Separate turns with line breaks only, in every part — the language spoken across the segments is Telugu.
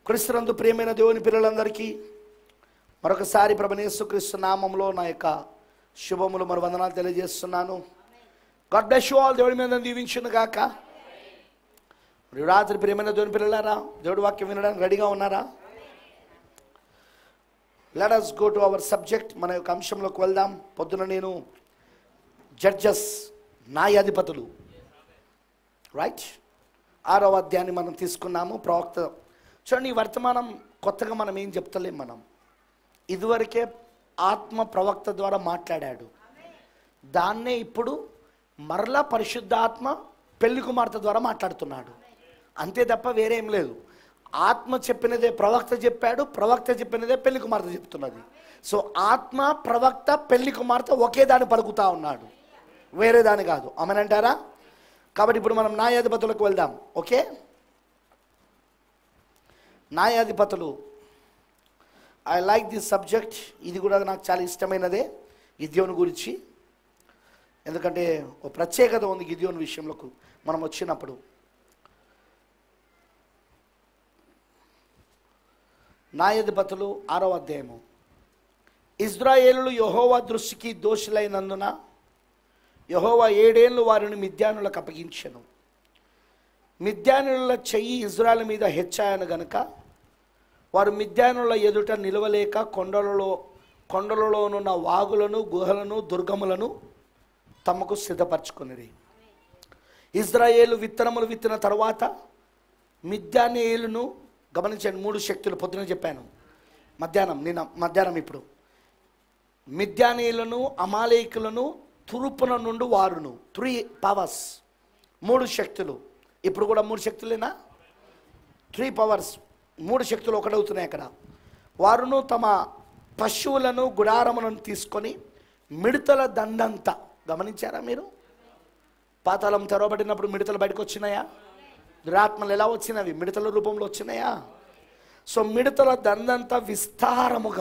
క్రీస్తునందు ప్రియమైన దేవుని పిల్లలందరికీ మరొకసారి ప్రభనేసు క్రీస్తు నామంలో నా యొక్క శుభములు మరి వందనాలు తెలియజేస్తున్నాను గాడ్ బ్లెస్ యూ ఆల్ దేవుడి మీద దీవించును గాక మరి రాత్రి ప్రియమైన దేవుని పిల్లలారా దేవుడి వాక్యం వినడానికి రెడీగా ఉన్నారా let us go to our subject మన యొక్క అంశంలోకి వెళ్దాం పొద్దున నేను జడ్జెస్ న్యాయాధిపతులు రైట్ ఆరవ అధ్యాయాన్ని మనం తీసుకున్నాము ప్రవక్త చూడండి ఈ వర్తమానం కొత్తగా మనం ఏం చెప్తలేం మనం ఇదివరకే ఆత్మ ప్రవక్త ద్వారా మాట్లాడాడు దాన్నే ఇప్పుడు మరలా పరిశుద్ధాత్మ పెళ్లి కుమార్తె ద్వారా మాట్లాడుతున్నాడు అంతే తప్ప వేరేం లేదు ఆత్మ చెప్పినదే ప్రవక్త చెప్పాడు ప్రవక్త చెప్పినదే పెళ్లి కుమార్తె చెప్తున్నది సో ఆత్మ ప్రవక్త పెళ్లి కుమార్తె ఒకే దాన్ని పలుకుతా ఉన్నాడు వేరే దాని కాదు అమనంటారా కాబట్టి ఇప్పుడు మనం న్యాయాధిపతులకు వెళ్దాం ఓకే న్యాయాధిపతులు ఐ లైక్ దిస్ సబ్జెక్ట్ ఇది కూడా నాకు చాలా ఇష్టమైనదే గిద్యోని గురించి ఎందుకంటే ఒక ప్రత్యేకత ఉంది గిద్యోని విషయంలోకి మనం వచ్చినప్పుడు న్యాయాధిపతులు ఆరో అధ్యాయము ఇజ్రాయేలులు యహోవా దృష్టికి దోషులైనందున యహోవా ఏడేళ్ళు వారిని మిద్యానులకు అప్పగించెను మిద్యానుల చెయ్యి ఇజ్రాయల్ మీద హెచ్చాయను గనుక వారు మిద్యానుల ఎదుట నిలవలేక కొండలలో కొండలలోనున్న వాగులను గుహలను దుర్గములను తమకు సిద్ధపరచుకునేది ఇజ్రాయేలు విత్తనములు విత్తిన తర్వాత మిద్యానేయులను గమనించండి మూడు శక్తులు పొద్దున చెప్పాను మధ్యాహ్నం నిన్న మధ్యాహ్నం ఇప్పుడు మిద్యానీయులను అమాలేకులను తూర్పున నుండి వారును త్రీ పవర్స్ మూడు శక్తులు ఇప్పుడు కూడా మూడు శక్తులేనా త్రీ పవర్స్ మూడు శక్తులు ఒకటవుతున్నాయి అక్కడ వారును తమ పశువులను గుడారములను తీసుకొని మిడతల దండంతా గమనించారా మీరు పాతాళం తెరవబడినప్పుడు మిడతలు బయటకు వచ్చినాయా దురాత్మలు ఎలా వచ్చినవి మిడతల రూపంలో వచ్చినాయా సో మిడతల దండంతా విస్తారముగా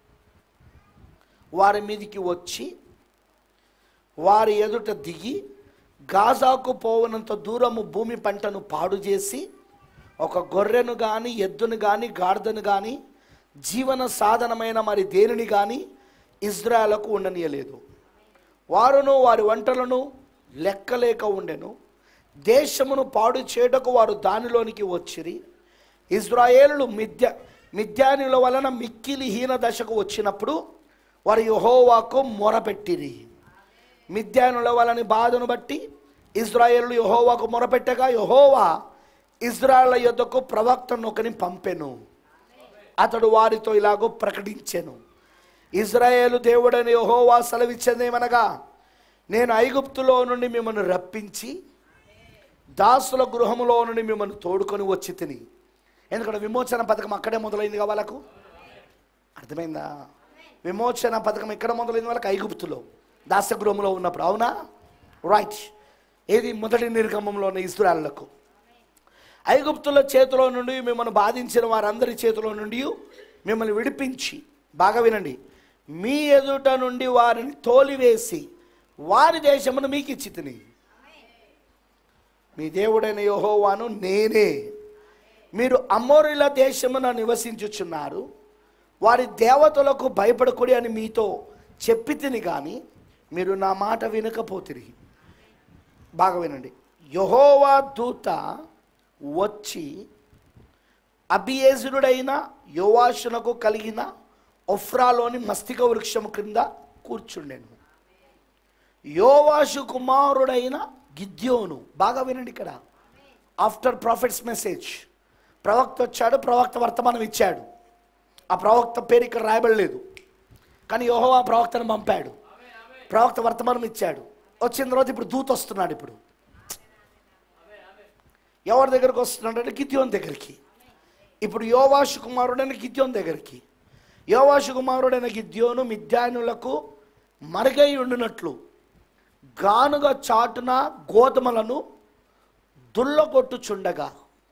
వారి మీదికి వచ్చి వారి ఎదుట దిగి గాజాకు పోవనంత దూరము భూమి పంటను పాడు చేసి ఒక గొర్రెను కానీ ఎద్దును కానీ గాడిదను కానీ జీవన సాధనమైన మరి దేనిని కానీ ఇజ్రాయలకు ఉండనీయలేదు వారును వారి వంటలను లెక్కలేక ఉండెను దేశమును పాడు చేయటకు వారు దానిలోనికి వచ్చిరి ఇజ్రాయేలు మిథ్య మిథ్యానుల వలన మిక్కిలి హీన దశకు వచ్చినప్పుడు వారు యహోవాకు మొరపెట్టిరి మిథ్యానుల వలని బాధను బట్టి ఇజ్రాయేలు యహోవాకు మొరపెట్టగా యహోవా ఇజ్రాయల యొద్దకు ప్రవక్తను ఒకని పంపెను అతడు వారితో ఇలాగో ప్రకటించెను ఇజ్రాయేలు దేవుడని యహోవా సెలవిచ్చేదేమనగా నేను ఐగుప్తులో నుండి మిమ్మల్ని రప్పించి దాసుల గృహములో నుండి మిమ్మల్ని తోడుకొని వచ్చి తిని ఎందుకంటే విమోచన పథకం అక్కడే మొదలైంది కదా వాళ్ళకు అర్థమైందా విమోచన పథకం ఎక్కడ మొదలైంది వాళ్ళకి ఐగుప్తులో దాసగృహంలో ఉన్నప్పుడు అవునా రైట్ ఏది మొదటి నిర్గమంలో ఉన్న ఇస్రాయళ్లకు ఐగుప్తుల చేతిలో నుండి మిమ్మల్ని బాధించిన వారందరి చేతిలో నుండి మిమ్మల్ని విడిపించి బాగా వినండి మీ ఎదుట నుండి వారిని తోలివేసి వారి దేశమును మీకు ఇచ్చి తిని మీ దేవుడైన యెహోవాను నేనే మీరు అమోరిల దేశమున నివసించుచున్నారు వారి దేవతలకు భయపడకుడి అని మీతో చెప్పి తిని కానీ మీరు నా మాట వినకపోతిరి బాగా వినండి యహోవా దూత వచ్చి అభియేజుడైన యోవాషునకు కలిగిన ఒఫ్రాలోని మస్తిక వృక్షము క్రింద కూర్చుండెను యోవాషు కుమారుడైన గిద్యోను బాగా వినండి ఇక్కడ ఆఫ్టర్ ప్రాఫిట్స్ మెసేజ్ ప్రవక్త వచ్చాడు ప్రవక్త వర్తమానం ఇచ్చాడు ఆ ప్రవక్త పేరు ఇక్కడ రాయబడలేదు కానీ యోహోవా ప్రవక్తను పంపాడు ప్రవక్త వర్తమానం ఇచ్చాడు వచ్చిన తర్వాత ఇప్పుడు దూత వస్తున్నాడు ఇప్పుడు ఎవరి దగ్గరకు వస్తున్నాడు అంటే గిద్యోన్ దగ్గరికి ఇప్పుడు యోవాషు కుమారుడైన గిద్యోన్ దగ్గరికి యోవాషు కుమారుడైన గిద్యోను మిద్యానులకు మరుగై ఉండినట్లు గానుగ చాటున గోధుమలను దుల్లగొట్టుచుండగా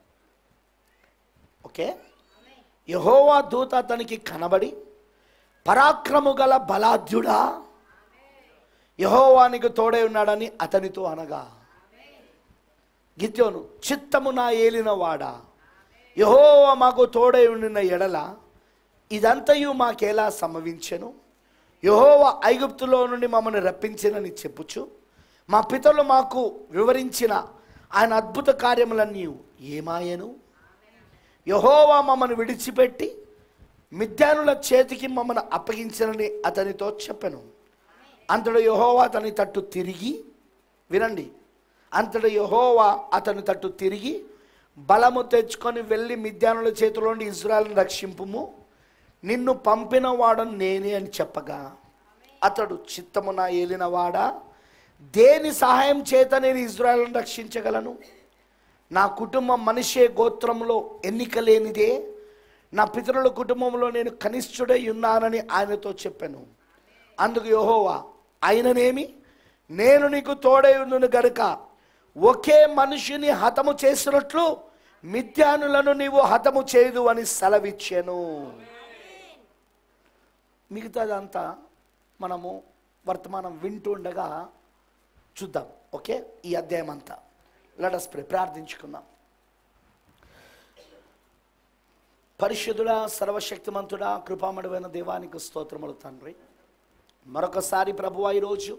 ఓకే యహోవా దూత అతనికి కనబడి పరాక్రము గల బలాధ్యుడా యహోవానికి తోడై ఉన్నాడని అతనితో అనగా గిద్యోను చిత్తము నా ఏలినవాడా యహోవ మాకు తోడై ఉండిన ఎడల ఇదంతయు మాకెలా సంభవించెను యహోవ ఐగుప్తులో నుండి మమ్మల్ని రప్పించినని చెప్పుచు మా పితలు మాకు వివరించిన ఆయన అద్భుత కార్యములన్నీ ఏమాయను యహోవా మమ్మల్ని విడిచిపెట్టి మిథ్యానుల చేతికి మమ్మల్ని అప్పగించనని అతనితో చెప్పాను అంతడు యహోవా అతని తట్టు తిరిగి వినండి అంతడు యహోవా అతని తట్టు తిరిగి బలము తెచ్చుకొని వెళ్ళి మిద్యానుల చేతిలోని ఇజ్రాయల్ని రక్షింపుము నిన్ను పంపిన వాడను నేనే అని చెప్పగా అతడు చిత్తమున ఏలినవాడా దేని సహాయం చేత నేను ఇజ్రాయల్ని రక్షించగలను నా కుటుంబం మనిషే గోత్రంలో ఎన్నిక లేనిదే నా పితరుల కుటుంబంలో నేను కనిష్ఠుడై ఉన్నానని ఆయనతో చెప్పాను అందుకు యెహోవా ఆయననేమి నేను నీకు తోడై ఉండును గనుక ఒకే మనిషిని హతము చేసినట్లు మిథ్యానులను నీవు హతము చేయదు అని సెలవిచ్చాను మిగతాదంతా మనము వర్తమానం వింటుండగా చూద్దాం ఓకే ఈ అధ్యాయం అంతా లడస్ ప్రే ప్రార్థించుకుందాం పరిశుద్ధుడా సర్వశక్తిమంతుడా కృపామడువైన దేవానికి స్తోత్రములు తండ్రి మరొకసారి ప్రభువా ఈరోజు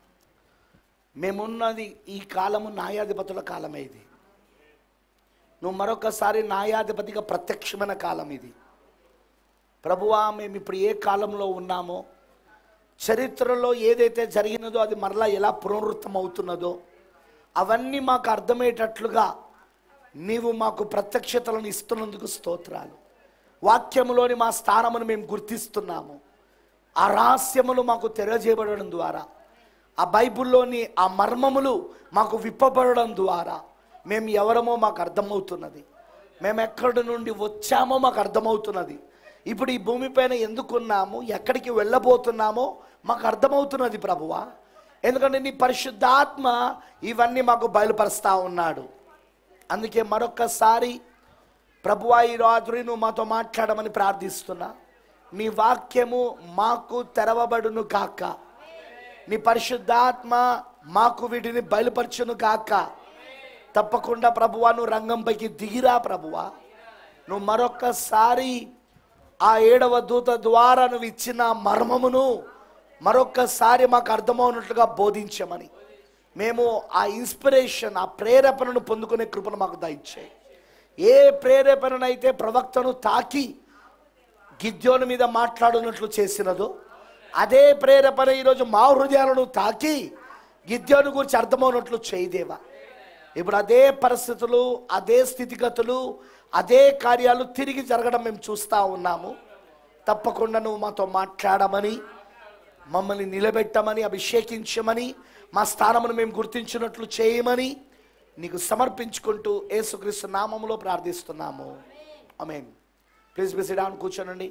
మేమున్నది ఈ కాలము న్యాయాధిపతుల కాలమే ఇది నువ్వు మరొకసారి న్యాయాధిపతిగా ప్రత్యక్షమైన కాలం ఇది ప్రభువా మేము ఇప్పుడు ఏ కాలంలో ఉన్నామో చరిత్రలో ఏదైతే జరిగినదో అది మరలా ఎలా పునరుత్తం అవుతున్నదో అవన్నీ మాకు అర్థమయ్యేటట్లుగా నీవు మాకు ప్రత్యక్షతలను ఇస్తున్నందుకు స్తోత్రాలు వాక్యములోని మా స్థానమును మేము గుర్తిస్తున్నాము ఆ రహస్యములు మాకు తెలియజేయబడడం ద్వారా ఆ బైబిల్లోని ఆ మర్మములు మాకు విప్పబడడం ద్వారా మేము ఎవరమో మాకు అర్థమవుతున్నది మేము ఎక్కడి నుండి వచ్చామో మాకు అర్థమవుతున్నది ఇప్పుడు ఈ భూమిపైన ఎందుకున్నాము ఎక్కడికి వెళ్ళబోతున్నామో మాకు అర్థమవుతున్నది ప్రభువా ఎందుకంటే నీ పరిశుద్ధాత్మ ఇవన్నీ మాకు బయలుపరుస్తా ఉన్నాడు అందుకే మరొక్కసారి ప్రభువా ఈ రాత్రి నువ్వు మాతో మాట్లాడమని ప్రార్థిస్తున్నా నీ వాక్యము మాకు తెరవబడును కాక నీ పరిశుద్ధాత్మ మాకు వీటిని బయలుపరచును కాక తప్పకుండా ప్రభువా నువ్వు రంగంపైకి దిగిరా ప్రభువా నువ్వు మరొక్కసారి ఆ ఏడవ దూత ద్వారా నువ్వు ఇచ్చిన మర్మమును మరొక్కసారి మాకు అర్థమవునట్లుగా బోధించమని మేము ఆ ఇన్స్పిరేషన్ ఆ ప్రేరేపణను పొందుకునే కృపను మాకు దయచేయి ఏ ప్రేరేపణనైతే ప్రవక్తను తాకి గిద్యోని మీద మాట్లాడునట్లు చేసినదో అదే ప్రేరేపణ ఈరోజు మా హృదయాలను తాకి గిద్యోని గురించి అర్థమవునట్లు చేయదేవా ఇప్పుడు అదే పరిస్థితులు అదే స్థితిగతులు అదే కార్యాలు తిరిగి జరగడం మేము చూస్తూ ఉన్నాము తప్పకుండా నువ్వు మాతో మాట్లాడమని మమ్మల్ని నిలబెట్టమని అభిషేకించమని మా స్థానమును మేము గుర్తించినట్లు చేయమని నీకు సమర్పించుకుంటూ యేసుక్రీస్తు నామములో ప్రార్థిస్తున్నాము అమేన్ ప్లీజ్ బిసిడాన్ కూర్చోనండి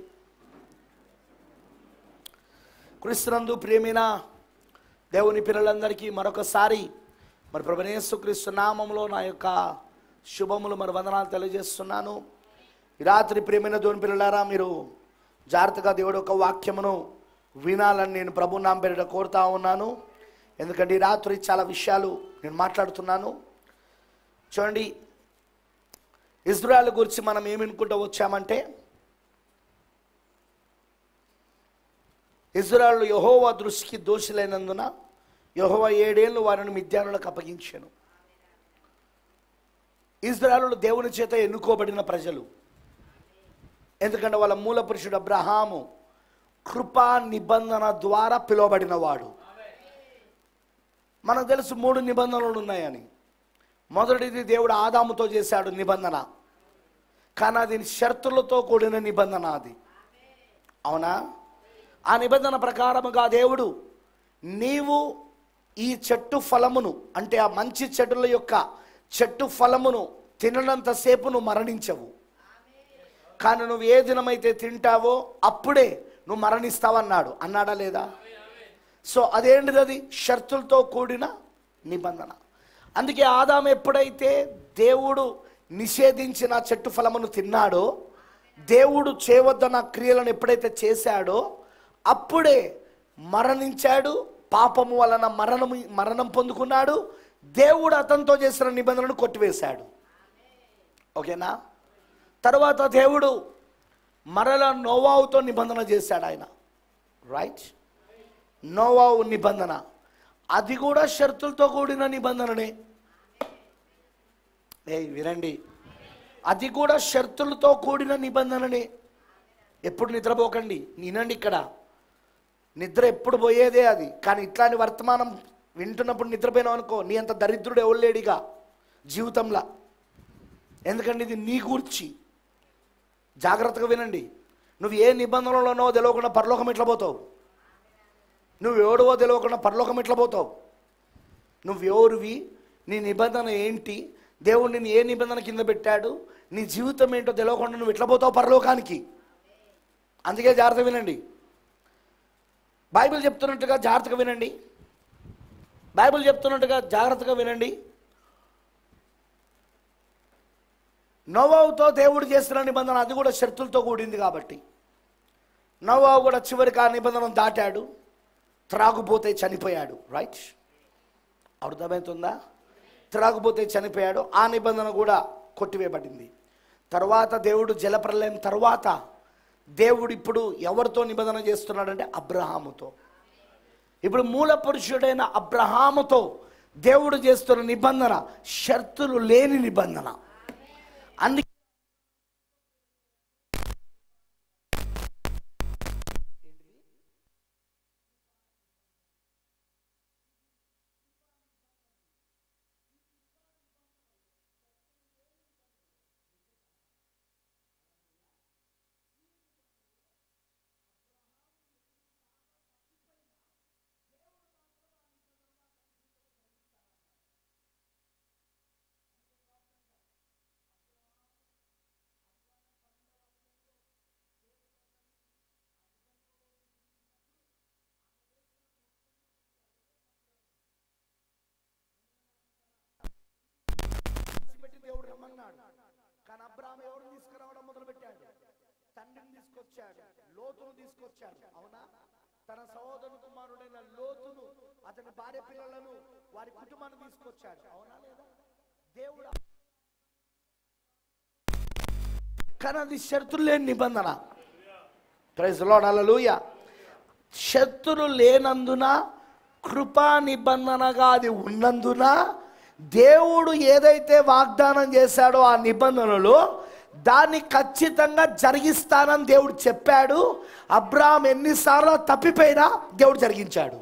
క్రీస్తునందు ప్రియమైన దేవుని పిల్లలందరికీ మరొకసారి మరి ప్రభనేశ్వక్రీస్తు నామంలో నా యొక్క శుభములు మరి వందనాలు తెలియజేస్తున్నాను ఈ రాత్రి ప్రియమైన దేవుని పిల్లలారా మీరు జాగ్రత్తగా దేవుడు ఒక వాక్యమును వినాలని నేను ప్రభు నామ పేరిట కోరుతా ఉన్నాను ఎందుకంటే ఈ రాత్రి చాలా విషయాలు నేను మాట్లాడుతున్నాను చూడండి ఇజ్రాయల్ గురించి మనం ఏమనుకుంటూ వచ్చామంటే ఇజ్రాయల్ యహోవా దృష్టికి దోషులైనందున యహోవా ఏడేళ్ళు వారిని మిథ్యానులకు అప్పగించాను ఇజ్రాయలు దేవుని చేత ఎన్నుకోబడిన ప్రజలు ఎందుకంటే వాళ్ళ మూల పురుషుడు అబ్రహాము కృపా నిబంధన ద్వారా పిలువబడినవాడు మనకు తెలుసు మూడు నిబంధనలు ఉన్నాయని మొదటిది దేవుడు ఆదాముతో చేశాడు నిబంధన కానీ అది షరతులతో కూడిన నిబంధన అది అవునా ఆ నిబంధన ప్రకారముగా దేవుడు నీవు ఈ చెట్టు ఫలమును అంటే ఆ మంచి చెట్టుల యొక్క చెట్టు ఫలమును తిననంతసేపు నువ్వు మరణించవు కానీ నువ్వు ఏ దినమైతే తింటావో అప్పుడే నువ్వు మరణిస్తావన్నాడు అన్నాడా లేదా సో అదేంటిది అది షరతులతో కూడిన నిబంధన అందుకే ఆదాం ఎప్పుడైతే దేవుడు నిషేధించిన చెట్టు ఫలమును తిన్నాడో దేవుడు చేయవద్దన్న క్రియలను ఎప్పుడైతే చేశాడో అప్పుడే మరణించాడు పాపము వలన మరణము మరణం పొందుకున్నాడు దేవుడు అతనితో చేసిన నిబంధనను కొట్టివేశాడు ఓకేనా తర్వాత దేవుడు మరల నోవావుతో నిబంధన చేశాడు ఆయన రైట్ నోవావు నిబంధన అది కూడా షరతులతో కూడిన నిబంధననే ఏ వినండి అది కూడా షరతులతో కూడిన నిబంధననే ఎప్పుడు నిద్రపోకండి వినండి ఇక్కడ నిద్ర ఎప్పుడు పోయేదే అది కానీ ఇట్లాంటి వర్తమానం వింటున్నప్పుడు నిద్రపోయినావు అనుకో నీ అంత దరిద్రుడు ఎవరు లేడిగా జీవితంలో ఎందుకంటే ఇది నీ గూర్చి జాగ్రత్తగా వినండి నువ్వు ఏ నిబంధనలో ఉన్నావో తెలియకుండా పరలోకం ఎట్లా పోతావు నువ్వు ఎవడవో తెలియకుండా పరలోకం ఎట్లా పోతావు నువ్వు ఎవరివి నీ నిబంధన ఏంటి దేవుడు నిన్ను ఏ నిబంధన కింద పెట్టాడు నీ జీవితం ఏంటో తెలియకుండా నువ్వు ఎట్లా పోతావు పరలోకానికి అందుకే జాగ్రత్త వినండి బైబిల్ చెప్తున్నట్టుగా జాగ్రత్తగా వినండి బైబిల్ చెప్తున్నట్టుగా జాగ్రత్తగా వినండి నోవావుతో దేవుడు చేస్తున్న నిబంధన అది కూడా షరతులతో కూడింది కాబట్టి నోవావు కూడా చివరికి ఆ నిబంధన దాటాడు త్రాగుపోతే చనిపోయాడు రైట్ అర్థమవుతుందా త్రాగుపోతే చనిపోయాడు ఆ నిబంధన కూడా కొట్టివేయబడింది తర్వాత దేవుడు జలప్రలయం తర్వాత దేవుడు ఇప్పుడు ఎవరితో నిబంధన చేస్తున్నాడంటే అబ్రహాముతో ఇప్పుడు మూల పురుషుడైన అబ్రహాముతో దేవుడు చేస్తున్న నిబంధన షరతులు లేని నిబంధన అందుకే పెట్టి దేవుడు రమ్మన్నాడు కానీ అబ్రాహం ఎవరిని తీసుకురావడం మొదలు పెట్టాడు తండ్రిని తీసుకొచ్చాడు లోతును తీసుకొచ్చాడు అవునా తన సహోదరు కుమారుడైన లోతును అతని భార్య పిల్లలను వారి కుటుంబాన్ని తీసుకొచ్చాడు అవునా లేదా దేవుడు కానీ అది షరతులు లేని నిబంధన ప్రైజ్ లార్డ్ హల్లెలూయా శత్రులు లేనందున కృపా నిబంధనగా అది ఉన్నందున దేవుడు ఏదైతే వాగ్దానం చేశాడో ఆ నిబంధనలో దాన్ని ఖచ్చితంగా జరిగిస్తానని దేవుడు చెప్పాడు అబ్రాహం ఎన్నిసార్లు తప్పిపోయినా దేవుడు జరిగించాడు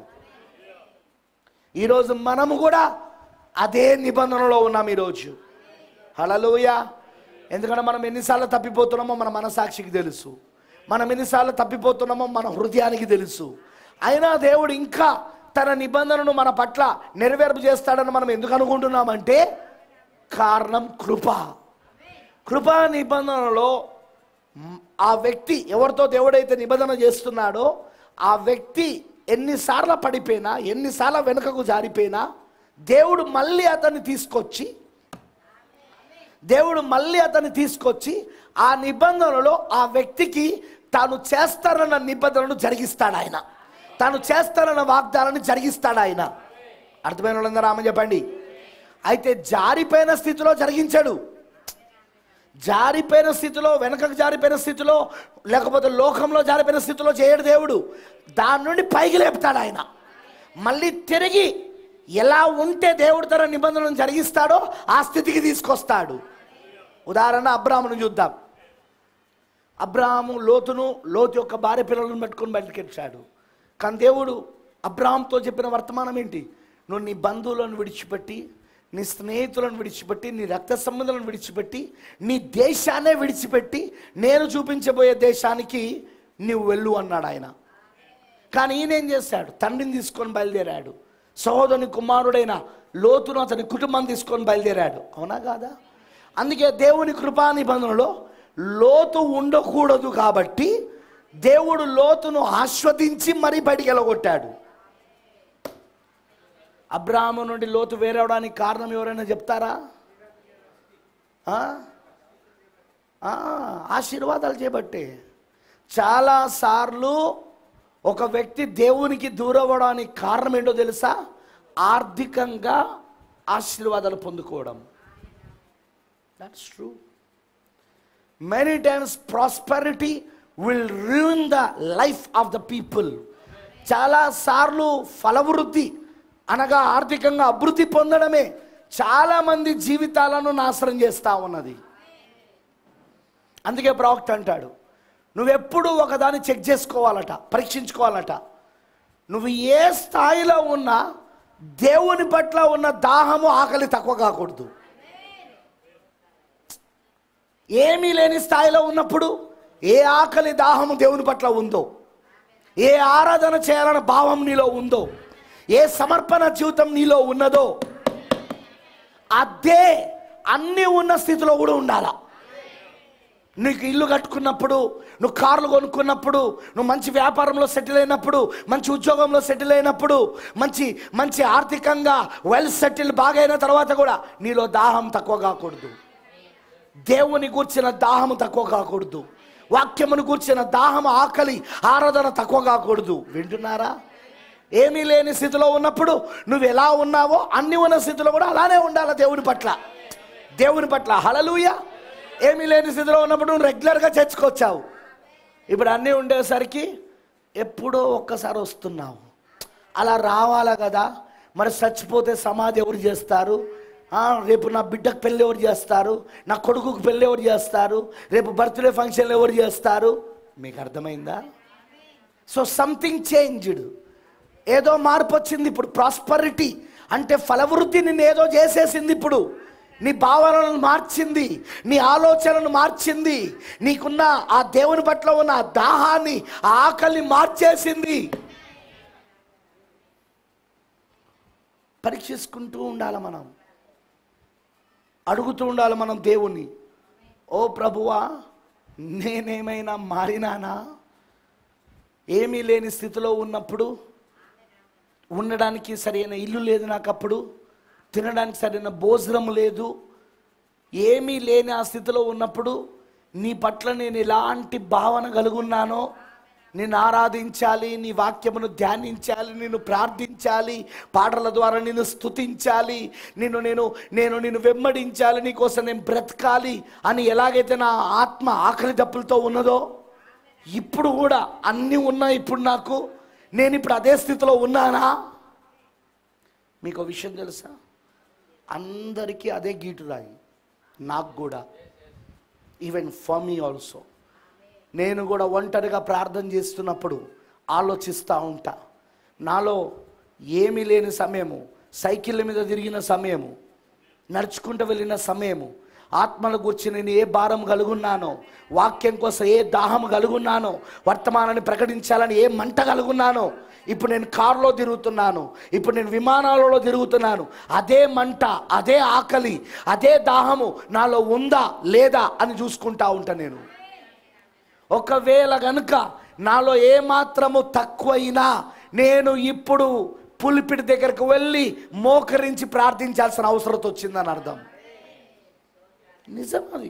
ఈరోజు మనము కూడా అదే నిబంధనలో ఉన్నాం ఈరోజు హలలోయ ఎందుకంటే మనం ఎన్నిసార్లు తప్పిపోతున్నామో మన మనసాక్షికి తెలుసు మనం ఎన్నిసార్లు తప్పిపోతున్నామో మన హృదయానికి తెలుసు అయినా దేవుడు ఇంకా తన నిబంధనను మన పట్ల నెరవేర్పు చేస్తాడని మనం ఎందుకు అనుకుంటున్నామంటే కారణం కృప కృపా నిబంధనలో మ్, ఆ వ్యక్తి ఎవరితో దేవుడైతే నిబంధన చేస్తున్నాడో ఆ వ్యక్తి ఎన్నిసార్లు పడిపోయినా ఎన్నిసార్లు వెనుకకు జారిపోయినా దేవుడు మళ్ళీ అతన్ని తీసుకొచ్చి దేవుడు మళ్ళీ అతన్ని తీసుకొచ్చి ఆ నిబంధనలో ఆ వ్యక్తికి తాను చేస్తానన్న నిబంధనను జరిగిస్తాడు ఆయన తాను చేస్తానన్న వాగ్దానాన్ని జరిగిస్తాడు ఆయన అర్థమైన వాళ్ళందరూ ఆమె చెప్పండి అయితే జారిపోయిన స్థితిలో జరిగించాడు జారిపోయిన స్థితిలో వెనకకు జారిపోయిన స్థితిలో లేకపోతే లోకంలో జారిపోయిన స్థితిలో చేయడు దేవుడు దాని నుండి పైకి లేపుతాడు ఆయన మళ్ళీ తిరిగి ఎలా ఉంటే దేవుడు తన నిబంధనలను జరిగిస్తాడో ఆ స్థితికి తీసుకొస్తాడు ఉదాహరణ అబ్రాహ్మును చూద్దాం అబ్రాహాము లోతును లోతు యొక్క భార్య పిల్లలను పెట్టుకొని బయటకెచ్చాడు కానీ దేవుడు అబ్రాహాంతో చెప్పిన వర్తమానం ఏంటి నువ్వు నీ బంధువులను విడిచిపెట్టి నీ స్నేహితులను విడిచిపెట్టి నీ రక్త సంబంధాలను విడిచిపెట్టి నీ దేశాన్నే విడిచిపెట్టి నేను చూపించబోయే దేశానికి నీవు వెళ్ళు అన్నాడు ఆయన కానీ ఈయన ఏం చేశాడు తండ్రిని తీసుకొని బయలుదేరాడు సహోదరుని కుమారుడైన లోతును అతని కుటుంబాన్ని తీసుకొని బయలుదేరాడు అవునా కాదా అందుకే దేవుని కృపా నిబంధనలో లోతు ఉండకూడదు కాబట్టి దేవుడు లోతును ఆస్వాదించి మరీ బయటికి వెళ్ళగొట్టాడు అబ్రాహ్ము నుండి లోతు వేరవడానికి కారణం ఎవరైనా చెప్తారా ఆ? ఆ, ఆశీర్వాదాలు చేపట్టే చాలాసార్లు ఒక వ్యక్తి దేవునికి దూరవడానికి కారణం ఏంటో తెలుసా ఆర్థికంగా ఆశీర్వాదాలు పొందుకోవడం that's true many times prosperity will ruin the life of the people చాలా సార్లు ఫలవృద్ధి అనగా ఆర్థికంగా అభివృద్ధి పొందడమే చాలా మంది జీవితాలను నాశనం చేస్తా ఉన్నది అందుకే ప్రవక్త అంటాడు నువ్వెప్పుడు ఒకదాన్ని చెక్ చేసుకోవాలట పరీక్షించుకోవాలట నువ్వు ఏ స్థాయిలో ఉన్నా దేవుని పట్ల ఉన్న దాహము ఆకలి తక్కువ కాకూడదు ఏమీ లేని స్థాయిలో ఉన్నప్పుడు ఏ ఆకలి దాహము దేవుని పట్ల ఉందో ఏ ఆరాధన చేయాలన్న భావం నీలో ఉందో ఏ సమర్పణ జీవితం నీలో ఉన్నదో అదే అన్నీ ఉన్న స్థితిలో కూడా ఉండాలా నీకు ఇల్లు కట్టుకున్నప్పుడు నువ్వు కార్లు కొనుక్కున్నప్పుడు నువ్వు మంచి వ్యాపారంలో సెటిల్ అయినప్పుడు మంచి ఉద్యోగంలో సెటిల్ అయినప్పుడు మంచి మంచి ఆర్థికంగా వెల్ సెటిల్ బాగైన తర్వాత కూడా నీలో దాహం తక్కువ కాకూడదు దేవుని కూర్చిన దాహము తక్కువ కాకూడదు వాక్యమును కూర్చిన దాహం ఆకలి ఆరాధన తక్కువ కాకూడదు వింటున్నారా ఏమీ లేని స్థితిలో ఉన్నప్పుడు నువ్వు ఎలా ఉన్నావో అన్ని ఉన్న స్థితిలో కూడా అలానే ఉండాలి దేవుని పట్ల దేవుని పట్ల హలలుయ ఏమీ లేని స్థితిలో ఉన్నప్పుడు నువ్వు రెగ్యులర్గా చర్చకొచ్చావు ఇప్పుడు అన్నీ ఉండేసరికి ఎప్పుడో ఒక్కసారి వస్తున్నావు అలా రావాలా కదా మరి చచ్చిపోతే సమాధి ఎవరు చేస్తారు ఆ, రేపు నా బిడ్డకు పెళ్ళి ఎవరు చేస్తారు నా కొడుకుకు పెళ్ళి ఎవరు చేస్తారు రేపు బర్త్డే ఫంక్షన్లు ఎవరు చేస్తారు మీకు అర్థమైందా సో సంథింగ్ చేంజ్డ్ ఏదో మార్పు వచ్చింది ఇప్పుడు ప్రాస్పరిటీ అంటే ఫలవృద్ధి నిన్ను ఏదో చేసేసింది ఇప్పుడు నీ భావనలను మార్చింది నీ ఆలోచనను మార్చింది నీకున్న ఆ దేవుని పట్ల ఉన్న ఆ దాహాన్ని ఆ ఆకలిని మార్చేసింది పరీక్షించుకుంటూ ఉండాలి మనం అడుగుతూ ఉండాలి మనం దేవుణ్ణి ఓ ప్రభువా నేనేమైనా మారినానా ఏమీ లేని స్థితిలో ఉన్నప్పుడు ఉండడానికి సరైన ఇల్లు లేదు నాకు అప్పుడు తినడానికి సరైన భోజనం లేదు ఏమీ లేని ఆ స్థితిలో ఉన్నప్పుడు నీ పట్ల నేను ఎలాంటి భావన కలుగున్నానో నేను ఆరాధించాలి నీ వాక్యమును ధ్యానించాలి నిన్ను ప్రార్థించాలి పాటల ద్వారా నిన్ను స్తుతించాలి నిన్ను నేను నేను నిన్ను వెంబడించాలి నీకోసం నేను బ్రతకాలి అని ఎలాగైతే నా ఆత్మ ఆకలి దప్పులతో ఉన్నదో ఇప్పుడు కూడా అన్నీ ఉన్నాయి ఇప్పుడు నాకు నేను ఇప్పుడు అదే స్థితిలో ఉన్నానా మీకు ఒక విషయం తెలుసా అందరికీ అదే గీటురాయి నాకు కూడా ఈవెన్ ఫర్ మీ ఆల్సో నేను కూడా ఒంటరిగా ప్రార్థన చేస్తున్నప్పుడు ఆలోచిస్తూ ఉంటా నాలో ఏమీ లేని సమయము సైకిళ్ళ మీద తిరిగిన సమయము నడుచుకుంటూ వెళ్ళిన సమయము ఆత్మల గురించి నేను ఏ భారం కలుగున్నానో వాక్యం కోసం ఏ దాహం కలుగున్నానో వర్తమానాన్ని ప్రకటించాలని ఏ మంట కలుగున్నానో ఇప్పుడు నేను కారులో తిరుగుతున్నాను ఇప్పుడు నేను విమానాలలో తిరుగుతున్నాను అదే మంట అదే ఆకలి అదే దాహము నాలో ఉందా లేదా అని చూసుకుంటా ఉంటా నేను ఒకవేళ గనుక నాలో ఏమాత్రము తక్కువైనా నేను ఇప్పుడు పులిపిడి దగ్గరకు వెళ్ళి మోకరించి ప్రార్థించాల్సిన అవసరం వచ్చిందని అర్థం నిజం అది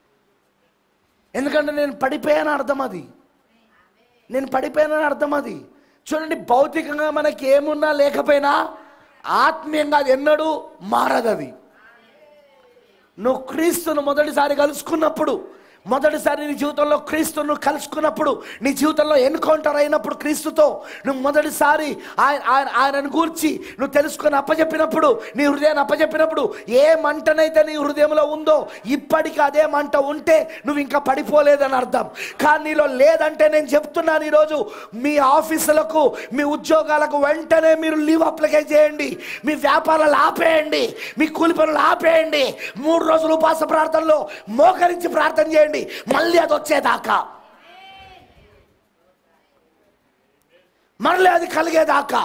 ఎందుకంటే నేను పడిపోయాను అర్థం అది నేను పడిపోయానని అర్థం అది చూడండి భౌతికంగా మనకి ఏమున్నా లేకపోయినా ఆత్మీయంగా అది ఎన్నడూ మారదు అది నువ్వు క్రీస్తును మొదటిసారి కలుసుకున్నప్పుడు మొదటిసారి నీ జీవితంలో క్రీస్తును కలుసుకున్నప్పుడు నీ జీవితంలో ఎన్కౌంటర్ అయినప్పుడు క్రీస్తుతో నువ్వు మొదటిసారి ఆయన ఆయన ఆయనను గూర్చి నువ్వు తెలుసుకొని అప్పచెప్పినప్పుడు నీ హృదయాన్ని అప్పచెప్పినప్పుడు ఏ మంటనైతే నీ హృదయంలో ఉందో ఇప్పటికీ అదే మంట ఉంటే నువ్వు ఇంకా పడిపోలేదని అర్థం కానీ నీలో లేదంటే నేను చెప్తున్నాను ఈరోజు మీ ఆఫీసులకు మీ ఉద్యోగాలకు వెంటనే మీరు లీవ్ అప్లై చేయండి మీ వ్యాపారాలు ఆపేయండి మీ కూలి పనులు ఆపేయండి మూడు రోజులు ఉపవాస ప్రార్థనలో మోకరించి ప్రార్థన చేయండి మళ్ళీ అది వచ్చేదాకా మళ్ళీ అది కలిగేదాకా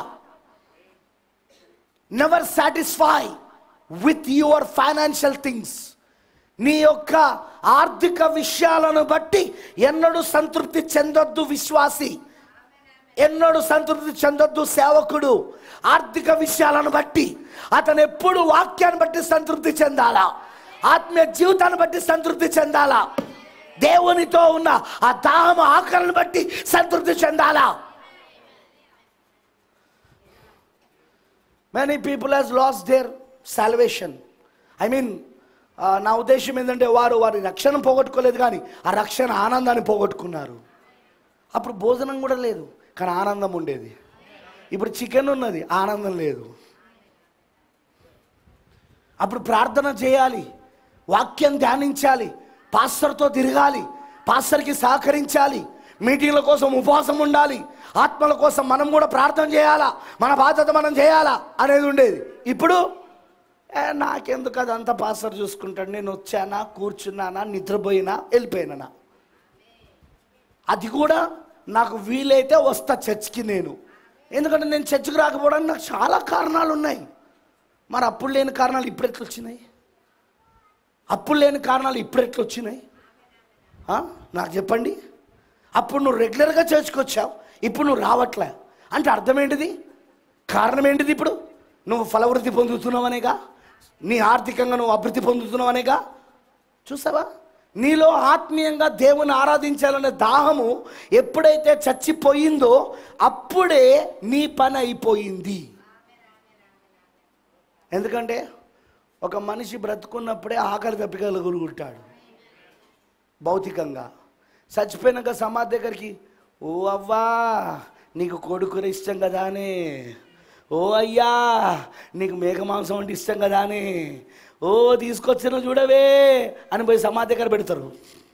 never satisfy with your financial things నీ యొక్క ఆర్థిక విషయాలను బట్టి ఎన్నడూ సంతృప్తి చెందొద్దు విశ్వాసి ఎన్నడూ సంతృప్తి చెందొద్దు సేవకుడు ఆర్థిక విషయాలను బట్టి అతను ఎప్పుడు వాక్యాన్ని బట్టి సంతృప్తి చెందాలా ఆత్మీయ జీవితాన్ని బట్టి సంతృప్తి చెందాలా దేవునితో ఉన్న ఆ దాహం ఆకలిని బట్టి సంతృప్తి చెందాలా many people has lost their salvation I mean ఆ, నా ఉద్దేశం ఏంటంటే వారు వారి రక్షణ పోగొట్టుకోలేదు కానీ ఆ రక్షణ ఆనందాన్ని పోగొట్టుకున్నారు అప్పుడు భోజనం కూడా లేదు కానీ ఆనందం ఉండేది ఇప్పుడు చికెన్ ఉన్నది ఆనందం లేదు అప్పుడు ప్రార్థన చేయాలి వాక్యం ధ్యానించాలి పాస్టర్తో తిరగాలి పాస్టర్కి సహకరించాలి మీటింగ్ల కోసం ఉపవాసం ఉండాలి ఆత్మల కోసం మనం కూడా ప్రార్థన చేయాలా మన బాధ్యత మనం చేయాలా అనేది ఉండేది ఇప్పుడు ఏ, నాకెందుకు అదంతా పాస్టర్ చూసుకుంటాడు నేను వచ్చానా కూర్చున్నానా నిద్రపోయినా వెళ్ళిపోయినా అది కూడా నాకు వీలైతే వస్తా చర్చ్కి నేను ఎందుకంటే నేను చర్చ్కి రాకపోవడానికి నాకు చాలా కారణాలు ఉన్నాయి మరి అప్పుడు లేని కారణాలు ఇప్పుడు ఎట్లా వచ్చినాయి అప్పుడు లేని కారణాలు ఇప్పుడు ఎట్లా వచ్చినాయి ఆ? నాకు చెప్పండి అప్పుడు నువ్వు రెగ్యులర్గా చర్చ్కి ఇప్పుడు నువ్వు రావట్లే అంటే అర్థం ఏంటిది కారణం ఏంటిది ఇప్పుడు నువ్వు ఫలవృద్ధి పొందుతున్నావనేగా నీ ఆర్థికంగా నువ్వు అభివృద్ధి పొందుతున్నావనేగా చూసావా నీలో ఆత్మీయంగా దేవుని ఆరాధించాలనే దాహము ఎప్పుడైతే చచ్చిపోయిందో అప్పుడే నీ పని అయిపోయింది ఎందుకంటే ఒక మనిషి బ్రతుకున్నప్పుడే ఆకలి తప్పికలుగుంటాడు భౌతికంగా చచ్చిపోయినాక సమాధి దగ్గరికి ఓ అవ్వా నీకు కొడుకుర ఇష్టం కదానే ఓ అయ్యా నీకు మేక మాంసం అంటే ఇష్టం కదానే ఓ తీసుకొచ్చిన చూడవే అని పోయి సమాధి దగ్గర పెడతారు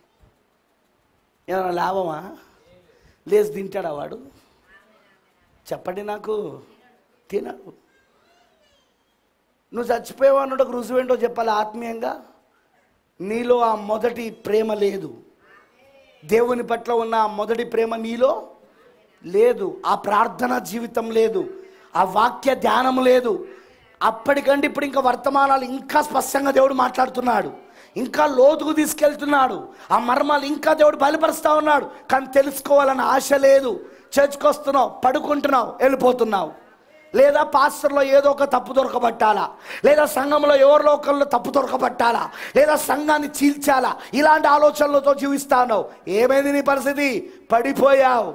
ఏమైనా లాభమా లేచి తింటాడా వాడు చెప్పండి నాకు తినడు నువ్వు చచ్చిపోయావు అన్నట్టు రుజువు ఏంటో చెప్పాలి ఆత్మీయంగా నీలో ఆ మొదటి ప్రేమ లేదు దేవుని పట్ల ఉన్న ఆ మొదటి ప్రేమ నీలో లేదు ఆ ప్రార్థన జీవితం లేదు ఆ వాక్య ధ్యానం లేదు అప్పటికంటే ఇప్పుడు ఇంకా వర్తమానాలు ఇంకా స్పష్టంగా దేవుడు మాట్లాడుతున్నాడు ఇంకా లోతుకు తీసుకెళ్తున్నాడు ఆ మర్మాలు ఇంకా దేవుడు బయలుపరుస్తా ఉన్నాడు కానీ తెలుసుకోవాలని ఆశ లేదు చర్చ్కి వస్తున్నావు పడుకుంటున్నావు వెళ్ళిపోతున్నావు లేదా పాస్టర్లో ఏదో ఒక తప్పు దొరకబట్టాలా లేదా సంఘంలో ఎవరిలో ఒకళ్ళు తప్పు దొరకబట్టాలా లేదా సంఘాన్ని చీల్చాలా ఇలాంటి ఆలోచనలతో జీవిస్తాను ఏమైంది నీ పరిస్థితి పడిపోయావు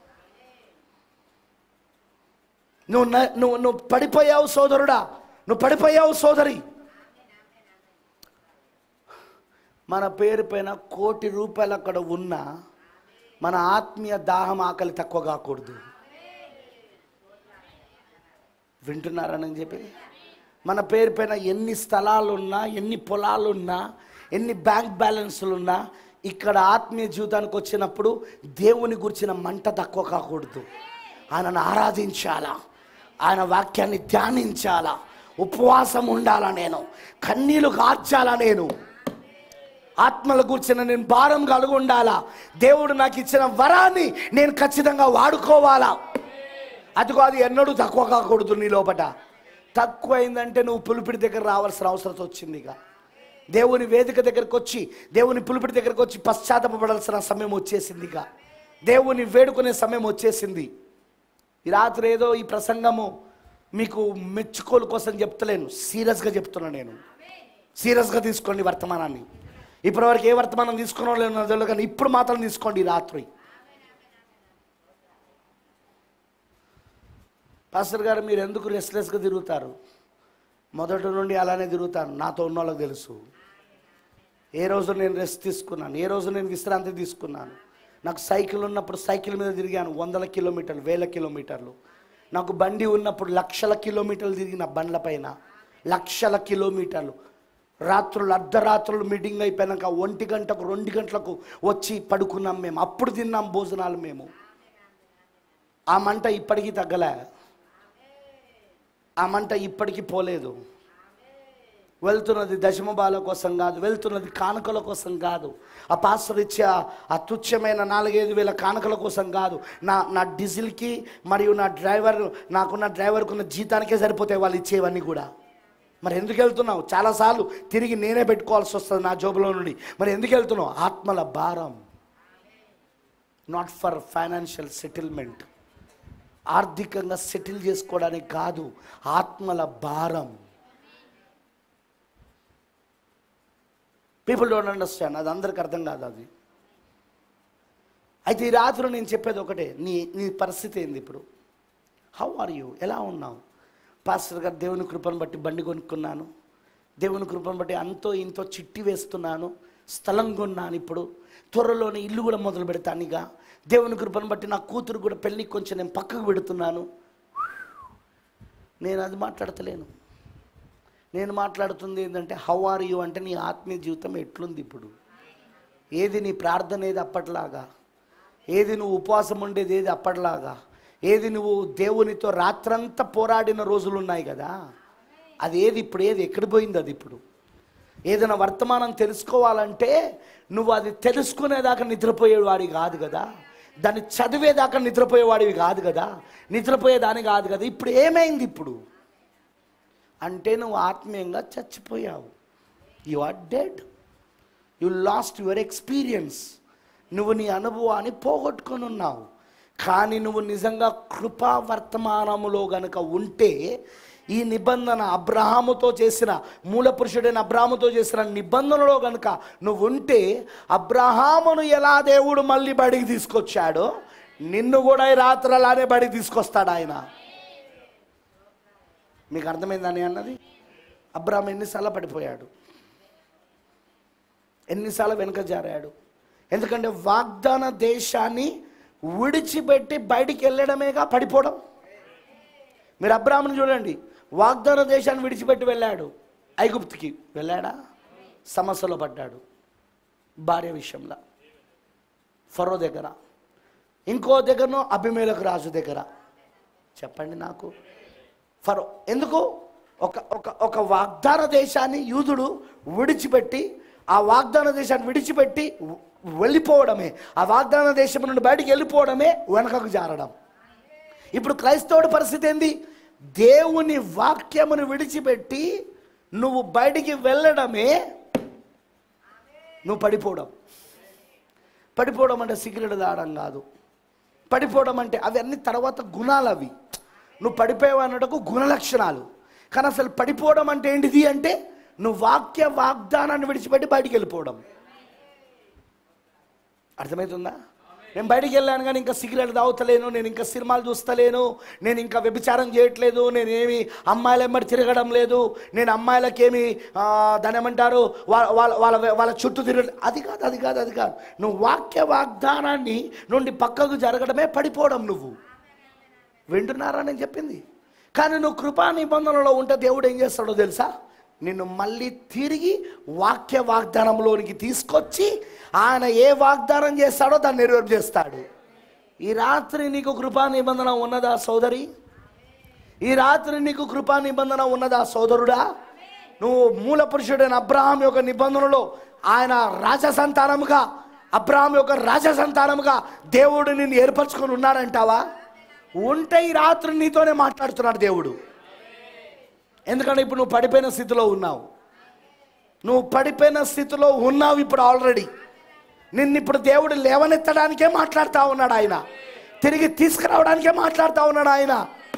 నువ్వు న- నువ్వు నువ్వు పడిపోయావు సోదరుడా నువ్వు పడిపోయావు సోదరి మన పేరు పైన కోటి రూపాయలు అక్కడ ఉన్నా మన ఆత్మీయ దాహం ఆకలి తక్కువ కాకూడదు వింటున్నారని చెప్పి మన పేరు పైన ఎన్ని స్థలాలు ఉన్నా ఎన్ని పొలాలు ఉన్నా ఎన్ని బ్యాంక్ బ్యాలెన్స్లు ఉన్నా ఇక్కడ ఆత్మీయ జీవితానికి వచ్చినప్పుడు దేవుని గురించిన మంట తక్కువ కాకూడదు ఆయనను ఆరాధించాలా ఆయన వాక్యాన్ని ధ్యానించాలా ఉపవాసం ఉండాలా నేను కన్నీళ్లు కార్చాలా నేను ఆత్మల కూర్చిన నేను భారం కలిగి ఉండాలా దేవుడు నాకు ఇచ్చిన వరాన్ని నేను ఖచ్చితంగా వాడుకోవాలా అదిగో అది ఎన్నడూ తక్కువ కాకూడదు నీ లోపట తక్కువ అయిందంటే నువ్వు పులిపిడి దగ్గర రావాల్సిన అవసరం వచ్చింది ఇక దేవుని వేదిక దగ్గరకు వచ్చి దేవుని పులిపిడి దగ్గరకు వచ్చి పశ్చాత్తపడాల్సిన సమయం వచ్చేసింది ఇక దేవుని వేడుకునే సమయం వచ్చేసింది ఈ రాత్రి ఏదో ఈ ప్రసంగము మీకు మెచ్చుకోలు కోసం చెప్తలేను సీరియస్గా చెప్తున్నా నేను సీరియస్గా తీసుకోండి వర్తమానాన్ని ఇప్పటివరకు ఏ వర్తమానం తీసుకున్నారో లేదో నాకు తెలియదు కానీ ఇప్పుడు మాత్రం తీసుకోండి ఈ రాత్రి పాస్టర్ గారు మీరు ఎందుకు రెస్ట్లెస్గా తిరుగుతారు మొదటి నుండి అలానే తిరుగుతాను నాతో ఉన్న వాళ్ళకి తెలుసు ఏ రోజు నేను రెస్ట్ తీసుకున్నాను ఏ రోజు నేను విశ్రాంతి తీసుకున్నాను నాకు సైకిల్ ఉన్నప్పుడు సైకిల్ మీద తిరిగాను వందల కిలోమీటర్లు వేల కిలోమీటర్లు నాకు బండి ఉన్నప్పుడు లక్షల కిలోమీటర్లు తిరిగిన బండ్ల పైన లక్షల కిలోమీటర్లు రాత్రులు అర్ధరాత్రులు మీటింగ్ అయిపోయాక ఒంటి గంటకు రెండు గంటలకు వచ్చి పడుకున్నాం మేము అప్పుడు తిన్నాం భోజనాలు మేము ఆ మంట ఇప్పటికీ తగ్గలే ఆ మంట ఇప్పటికీ పోలేదు వెళ్తున్నది దశమబాల కోసం కాదు వెళ్తున్నది కానుకల కోసం కాదు ఆ పాస్టర్ ఇచ్చే ఆ- ఆ తుచ్చమైన నాలుగైదు వేల కానుకల కోసం కాదు నా నా డీజిల్కి మరియు నా డ్రైవర్ నాకున్న డ్రైవర్కు ఉన్న జీతానికే సరిపోతాయి వాళ్ళు ఇచ్చేవన్నీ కూడా మరి ఎందుకు వెళ్తున్నావు చాలాసార్లు తిరిగి నేనే పెట్టుకోవాల్సి వస్తుంది నా జోబులో నుండి మరి ఎందుకు వెళ్తున్నావు ఆత్మల భారం నాట్ ఫర్ ఫైనాన్షియల్ సెటిల్మెంట్ ఆర్థికంగా సెటిల్ చేసుకోవడానికి కాదు ఆత్మల భారం పీపుల్ డోంట్ అండర్స్టాండ్ అది అందరికి అర్థం కాదు అది అయితే ఈ రాత్రి నేను చెప్పేది ఒకటే నీ నీ పరిస్థితి ఏంది ఇప్పుడు హౌ ఆర్ యూ ఎలా ఉన్నావు పాస్టర్ గారు దేవుని కృపను బట్టి బండి కొనుక్కున్నాను దేవుని కృపను బట్టి అంతో ఇంతో చిట్టి వేస్తున్నాను స్థలం కొన్నాను ఇప్పుడు త్వరలోనే ఇల్లు కూడా మొదలు పెడతాను ఇక దేవుని కృపను బట్టి నా కూతురు కూడా పెళ్ళికి కొంచెం నేను పక్కకు పెడుతున్నాను నేను అది మాట్లాడతలేను నేను మాట్లాడుతుంది ఏంటంటే హౌ ఆర్ యూ అంటే నీ ఆత్మీయ జీవితం ఎట్లుంది ఇప్పుడు ఏది నీ ప్రార్థన ఏది అప్పట్లాగా ఏది నువ్వు ఉపవాసం ఉండేది ఏది అప్పట్లాగా ఏది నువ్వు దేవునితో రాత్రంతా పోరాడిన రోజులు ఉన్నాయి కదా అది ఏది ఇప్పుడు ఏది ఎక్కడ పోయింది అది ఇప్పుడు ఏదైనా వర్తమానం తెలుసుకోవాలంటే నువ్వు అది తెలుసుకునేదాకా నిద్రపోయేవాడివి కాదు కదా దాన్ని చదివేదాకా నిద్రపోయేవాడివి కాదు కదా నిద్రపోయేదాని కాదు కదా ఇప్పుడు ఏమైంది ఇప్పుడు అంటే నువ్వు ఆత్మీయంగా చచ్చిపోయావు you are dead you lost your experience నువ్వు నీ అనుభవాన్ని పోగొట్టుకొని ఉన్నావు కానీ నువ్వు నిజంగా కృపా వర్తమానములో గనుక ఉంటే ఈ నిబంధన అబ్రహాముతో చేసిన మూల పురుషుడైన అబ్రహాముతో చేసిన నిబంధనలో గనుక నువ్వు ఉంటే అబ్రహామును ఎలా దేవుడు మళ్ళీ బడికి తీసుకొచ్చాడో నిన్ను కూడా ఈ రాత్రి అలానే బడికి తీసుకొస్తాడు ఆయన మీకు అర్థమైందని అన్నది అబ్రాహం ఎన్నిసార్లు పడిపోయాడు ఎన్నిసార్లు వెనుక జారాడు ఎందుకంటే వాగ్దాన దేశాన్ని విడిచిపెట్టి బయటికి వెళ్ళడమేగా పడిపోవడం మీరు అబ్రాహ్మణ్ చూడండి వాగ్దాన దేశాన్ని విడిచిపెట్టి వెళ్ళాడు ఐగుప్తికి వెళ్ళాడా సమస్యలో పడ్డాడు భార్య విషయంలో ఫరో దగ్గర ఇంకో దగ్గరనో అభిమేలకు రాజు దగ్గర చెప్పండి నాకు ఫరో ఎందుకు ఒక ఒక ఒక వాగ్దాన దేశాన్ని యూదుడు విడిచిపెట్టి ఆ వాగ్దాన దేశాన్ని విడిచిపెట్టి వెళ్ళిపోవడమే ఆ వాగ్దాన దేశం నుండి బయటికి వెళ్ళిపోవడమే వెనకకు జారడం ఇప్పుడు క్రైస్తవుడి పరిస్థితి ఏంది దేవుని వాక్యమును విడిచిపెట్టి నువ్వు బయటికి వెళ్ళడమే నువ్వు పడిపోవడం పడిపోవడం అంటే సిగరెట్ తాగడం కాదు పడిపోవడం అంటే అవి అన్ని తర్వాత గుణాలు అవి నువ్వు పడిపోయావు అన్నటకు గుణ లక్షణాలు కానీ అసలు పడిపోవడం అంటే ఏంటిది అంటే నువ్వు వాక్య వాగ్దానాన్ని విడిచిపెట్టి బయటికి వెళ్ళిపోవడం అర్థమవుతుందా నేను బయటికి వెళ్ళాను కానీ ఇంకా సిగరెట్ తాగుతలేను నేను ఇంకా సినిమాలు చూస్తలేను నేను ఇంకా వ్యభిచారం చేయట్లేదు నేనేమి అమ్మాయిల ఎమ్మడి తిరగడం లేదు నేను అమ్మాయిలకేమి ఆ, దాని ఏమంటారు వాళ్ళ వాళ్ళ వాళ్ళ వాళ్ళ చుట్టూ తిరగ అది కాదు అది కాదు అది కాదు నువ్వు వాక్య వాగ్దానాన్ని నుండి పక్కకు జరగడమే పడిపోవడం నువ్వు వింటున్నారా నేను చెప్పింది కానీ నువ్వు కృపా నిబంధనలో ఉంటే దేవుడు ఏం చేస్తాడో తెలుసా నిన్ను మళ్ళీ తిరిగి వాక్య వాగ్దానంలోనికి తీసుకొచ్చి ఆయన ఏ వాగ్దానం చేస్తాడో దాన్ని నెరవేర్పు చేస్తాడు ఈ రాత్రి నీకు కృపా నిబంధన ఉన్నదా సోదరి ఈ రాత్రి నీకు కృపా నిబంధన ఉన్నదా సోదరుడా నువ్వు మూల పురుషుడైన అబ్రహాం యొక్క నిబంధనలో ఆయన రాజ సంతానముగా అబ్రహాం యొక్క రాజ సంతానముగా దేవుడు నిన్ను ఏర్పరచుకొని ఉన్నాడంటావా ఉంటే ఈ రాత్రి నీతోనే మాట్లాడుతున్నాడు దేవుడు ఎందుకంటే ఇప్పుడు నువ్వు పడిపోయిన స్థితిలో ఉన్నావు నువ్వు పడిపోయిన స్థితిలో ఉన్నావు ఇప్పుడు ఆల్రెడీ నిన్ను ఇప్పుడు దేవుడు లేవనెత్తడానికే మాట్లాడుతూ ఉన్నాడు ఆయన తిరిగి తీసుకురావడానికే మాట్లాడుతూ ఉన్నాడు ఆయన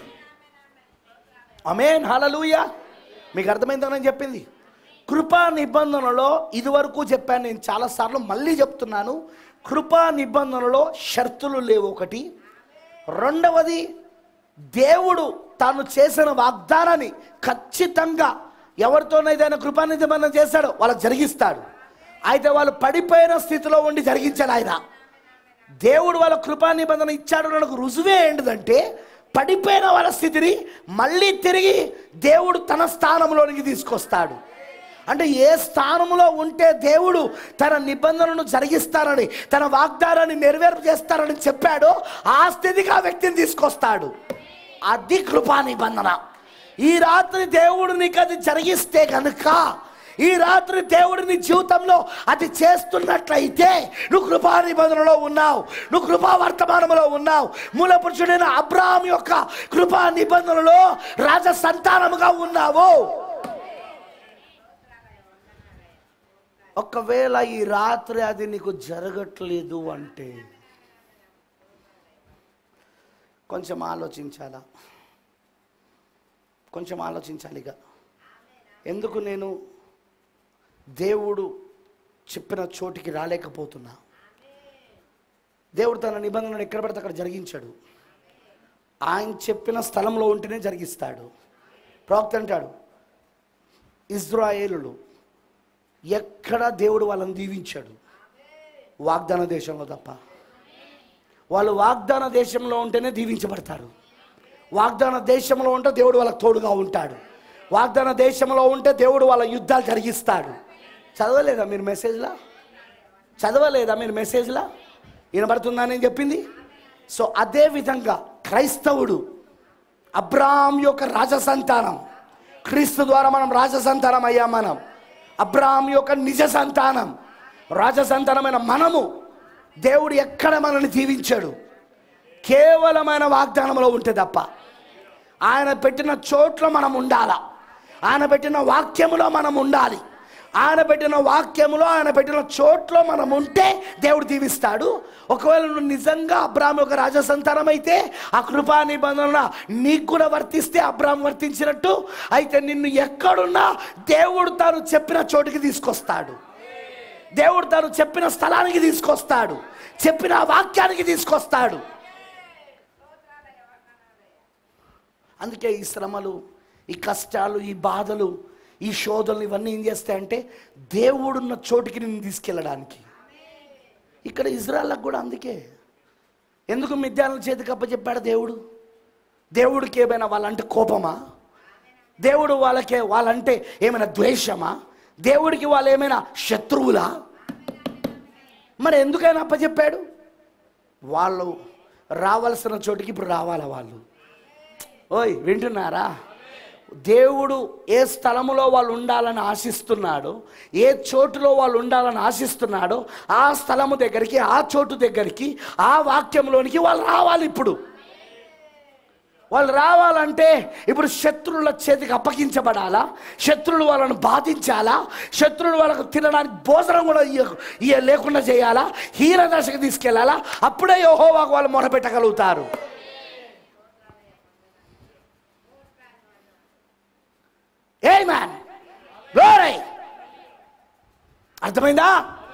అమేన్ హలలుయ మీకు అర్థమైందని చెప్పింది కృపా నిబంధనలో ఇదివరకు చెప్పాను నేను చాలాసార్లు మళ్ళీ చెప్తున్నాను కృపా నిబంధనలో షరతులు లేవు ఒకటి రెండవది దేవుడు తాను చేసిన వాగ్దానాన్ని ఖచ్చితంగా ఎవరితోనైతే ఆయన కృపా నిబంధన చేశాడో వాళ్ళకి జరిగిస్తాడు అయితే వాళ్ళు పడిపోయిన స్థితిలో ఉండి జరిగించాడు ఆయన దేవుడు వాళ్ళ కృపా నిబంధన ఇచ్చాడు నాకు రుజువే ఏంటిదంటే పడిపోయిన వాళ్ళ స్థితిని మళ్ళీ తిరిగి దేవుడు తన స్థానంలోనికి తీసుకొస్తాడు అంటే ఏ స్థానంలో ఉంటే దేవుడు తన నిబంధనను జరిగిస్తారని తన వాగ్దానాన్ని నెరవేర్పు చేస్తారని చెప్పాడో ఆ స్థితికి ఆ వ్యక్తిని తీసుకొస్తాడు అది కృపా నిబంధన ఈ రాత్రి దేవుడు నీకు అది జరిగిస్తే కనుక ఈ రాత్రి దేవుడు నీ జీవితంలో అది చేస్తున్నట్లయితే నువ్వు కృపా నిబంధనలో ఉన్నావు నువ్వు కృపా వర్తమానంలో ఉన్నావు మూల పురుషుడైన అబ్రాహం యొక్క కృపా నిబంధనలో రాజ సంతానముగా ఉన్నావు ఒకవేళ ఈ రాత్రి అది నీకు జరగట్లేదు అంటే కొంచెం ఆలోచించాలా కొంచెం ఆలోచించాలి ఇక ఎందుకు నేను దేవుడు చెప్పిన చోటికి రాలేకపోతున్నా దేవుడు తన నిబంధనను ఎక్కడ పడితే అక్కడ జరిగించాడు ఆయన చెప్పిన స్థలంలో ఉంటేనే జరిగిస్తాడు ప్రవక్త అంటాడు ఇజ్రాయేలులు ఎక్కడ దేవుడు వాళ్ళని దీవించాడు వాగ్దాన దేశంలో తప్ప వాళ్ళు వాగ్దాన దేశంలో ఉంటేనే దీవించబడతారు వాగ్దాన దేశంలో ఉంటే దేవుడు వాళ్ళకి తోడుగా ఉంటాడు వాగ్దాన దేశంలో ఉంటే దేవుడు వాళ్ళ యుద్ధాలు జరిగిస్తాడు చదవలేదా మీరు మెసేజ్లా చదవలేదా మీరు మెసేజ్లా వినబడుతుందా నేను చెప్పింది సో అదే విధంగా క్రైస్తవుడు అబ్రాహం యొక్క రాజసంతానం క్రీస్తు ద్వారా మనం రాజసంతానం అయ్యాం మనం అబ్రాహం యొక్క నిజ సంతానం రాజసంతానమైన మనము దేవుడు ఎక్కడ మనల్ని దీవించాడు కేవలమైన వాగ్దానంలో ఉంటే తప్ప ఆయన పెట్టిన చోట్ల మనం ఉండాలా ఆయన పెట్టిన వాక్యములో మనం ఉండాలి ఆయన పెట్టిన వాక్యములో ఆయన పెట్టిన చోట్ల మనం ఉంటే దేవుడు దీవిస్తాడు ఒకవేళ నువ్వు నిజంగా అబ్రాహ్మ యొక్క రాజసంతానం అయితే ఆ కృపా నిబంధన నీకు కూడా వర్తిస్తే అబ్రాహ్మ వర్తించినట్టు అయితే నిన్ను ఎక్కడున్నా దేవుడు తాను చెప్పిన చోటికి తీసుకొస్తాడు దేవుడు తాను చెప్పిన స్థలానికి తీసుకొస్తాడు చెప్పిన వాక్యానికి తీసుకొస్తాడు అందుకే ఈ శ్రమలు ఈ కష్టాలు ఈ బాధలు ఈ శోధనలు ఇవన్నీ ఏం చేస్తాయంటే దేవుడున్న చోటికి నేను తీసుకెళ్ళడానికి ఇక్కడ ఇజ్రాయల్కి కూడా అందుకే ఎందుకు మిద్యాల చేతికి అప్పచెప్పాడు దేవుడు దేవుడికి ఏమైనా వాళ్ళంటే కోపమా దేవుడు వాళ్ళకే వాళ్ళంటే ఏమైనా ద్వేషమా దేవుడికి వాళ్ళు ఏమైనా శత్రువులా మరి ఎందుకైనా అప్పచెప్పాడు వాళ్ళు రావాల్సిన చోటికి ఇప్పుడు రావాలా వాళ్ళు ఓయ్ వింటున్నారా దేవుడు ఏ స్థలములో వాళ్ళు ఉండాలని ఆశిస్తున్నాడో ఏ చోటులో వాళ్ళు ఉండాలని ఆశిస్తున్నాడో ఆ స్థలము దగ్గరికి ఆ చోటు దగ్గరికి ఆ వాక్యంలోనికి వాళ్ళు రావాలి ఇప్పుడు వాళ్ళు రావాలంటే ఇప్పుడు శత్రువుల చేతికి అప్పగించబడాలా శత్రువులు వాళ్ళను బాధించాలా శత్రువులు వాళ్ళకు తినడానికి భోజనం కూడా ఇయ్య- ఇయ్య లేకుండా చేయాలా హీన దశకు తీసుకెళ్లాలా అప్పుడే యెహోవాకు వాళ్ళు మొరపెట్టగలుగుతారు ఏ మ్యాన్ గ్లోరీ అర్థమైందా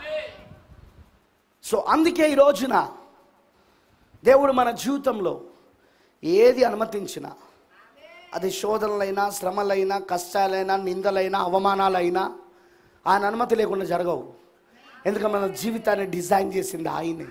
సో అందుకే ఈ రోజున దేవుడు మన జీవితంలో ఏది అనుమతించినా అది శోధనలైనా శ్రమలైనా కష్టాలైనా నిందలైనా అవమానాలైనా ఆయన అనుమతి లేకుండా జరగవు ఎందుకంటే మన జీవితాన్ని డిజైన్ చేసింది ఆయనే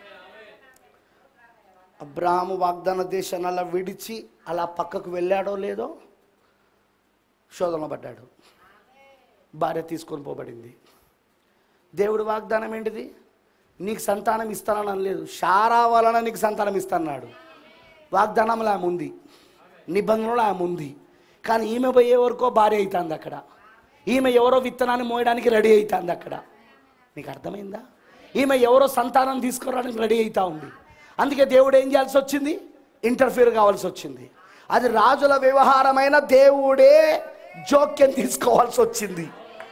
అబ్రాహము వాగ్దాన దేశాన్ని అలా విడిచి అలా పక్కకు వెళ్ళాడో లేదో శోధనలో పడ్డాడు భార్య తీసుకొని పోబడింది దేవుడు వాగ్దానం ఏంటిది నీకు సంతానం ఇస్తానని అనలేదు షారా వలన నీకు సంతానం ఇస్తాన్నాడు వాగ్దానంలో ఆమె ఉంది నిబంధనలో ఆమె ఉంది కానీ ఈమె పోయే వరకో భార్య అవుతుంది అక్కడ ఈమె ఎవరో విత్తనాన్ని మోయడానికి రెడీ అవుతుంది అక్కడ నీకు అర్థమైందా ఈమె ఎవరో సంతానం తీసుకురావడానికి రెడీ అవుతా ఉంది అందుకే దేవుడు ఏం చేయాల్సి వచ్చింది ఇంటర్ఫియర్ కావాల్సి వచ్చింది అది రాజుల వ్యవహారమైన దేవుడే జోక్యం తీసుకోవాల్సి వచ్చింది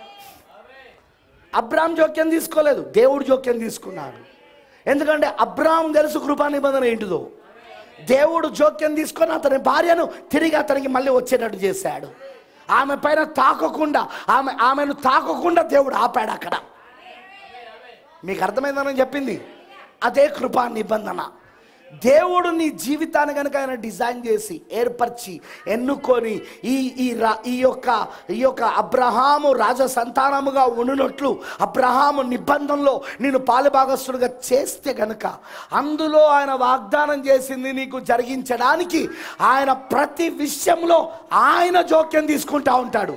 అబ్రామ్ జోక్యం తీసుకోలేదు దేవుడు జోక్యం తీసుకున్నాడు ఎందుకంటే అబ్రామ్ తెలుసు కృపా నిబంధన ఏంటిదో దేవుడు జోక్యం తీసుకొని అతని భార్యను తిరిగి అతనికి మళ్ళీ వచ్చేటట్టు చేశాడు ఆమె పైన తాకకుండా ఆమె ఆమెను తాకకుండా దేవుడు ఆపాడు అక్కడ మీకు అర్థమైందని చెప్పింది అదే కృపా నిబంధన దేవుడు నీ జీవితాన్ని కనుక ఆయన డిజైన్ చేసి ఏర్పరిచి ఎన్నుకొని ఈ ఈ రా ఈ యొక్క ఈ యొక్క అబ్రహాము రాజ సంతానముగా ఉండునట్లు అబ్రహాము నిబంధనలో నేను పాలుభాగస్తుడుగా చేస్తే గనుక అందులో ఆయన వాగ్దానం చేసింది నీకు జరిగించడానికి ఆయన ప్రతి విషయంలో ఆయన జోక్యం తీసుకుంటా ఉంటాడు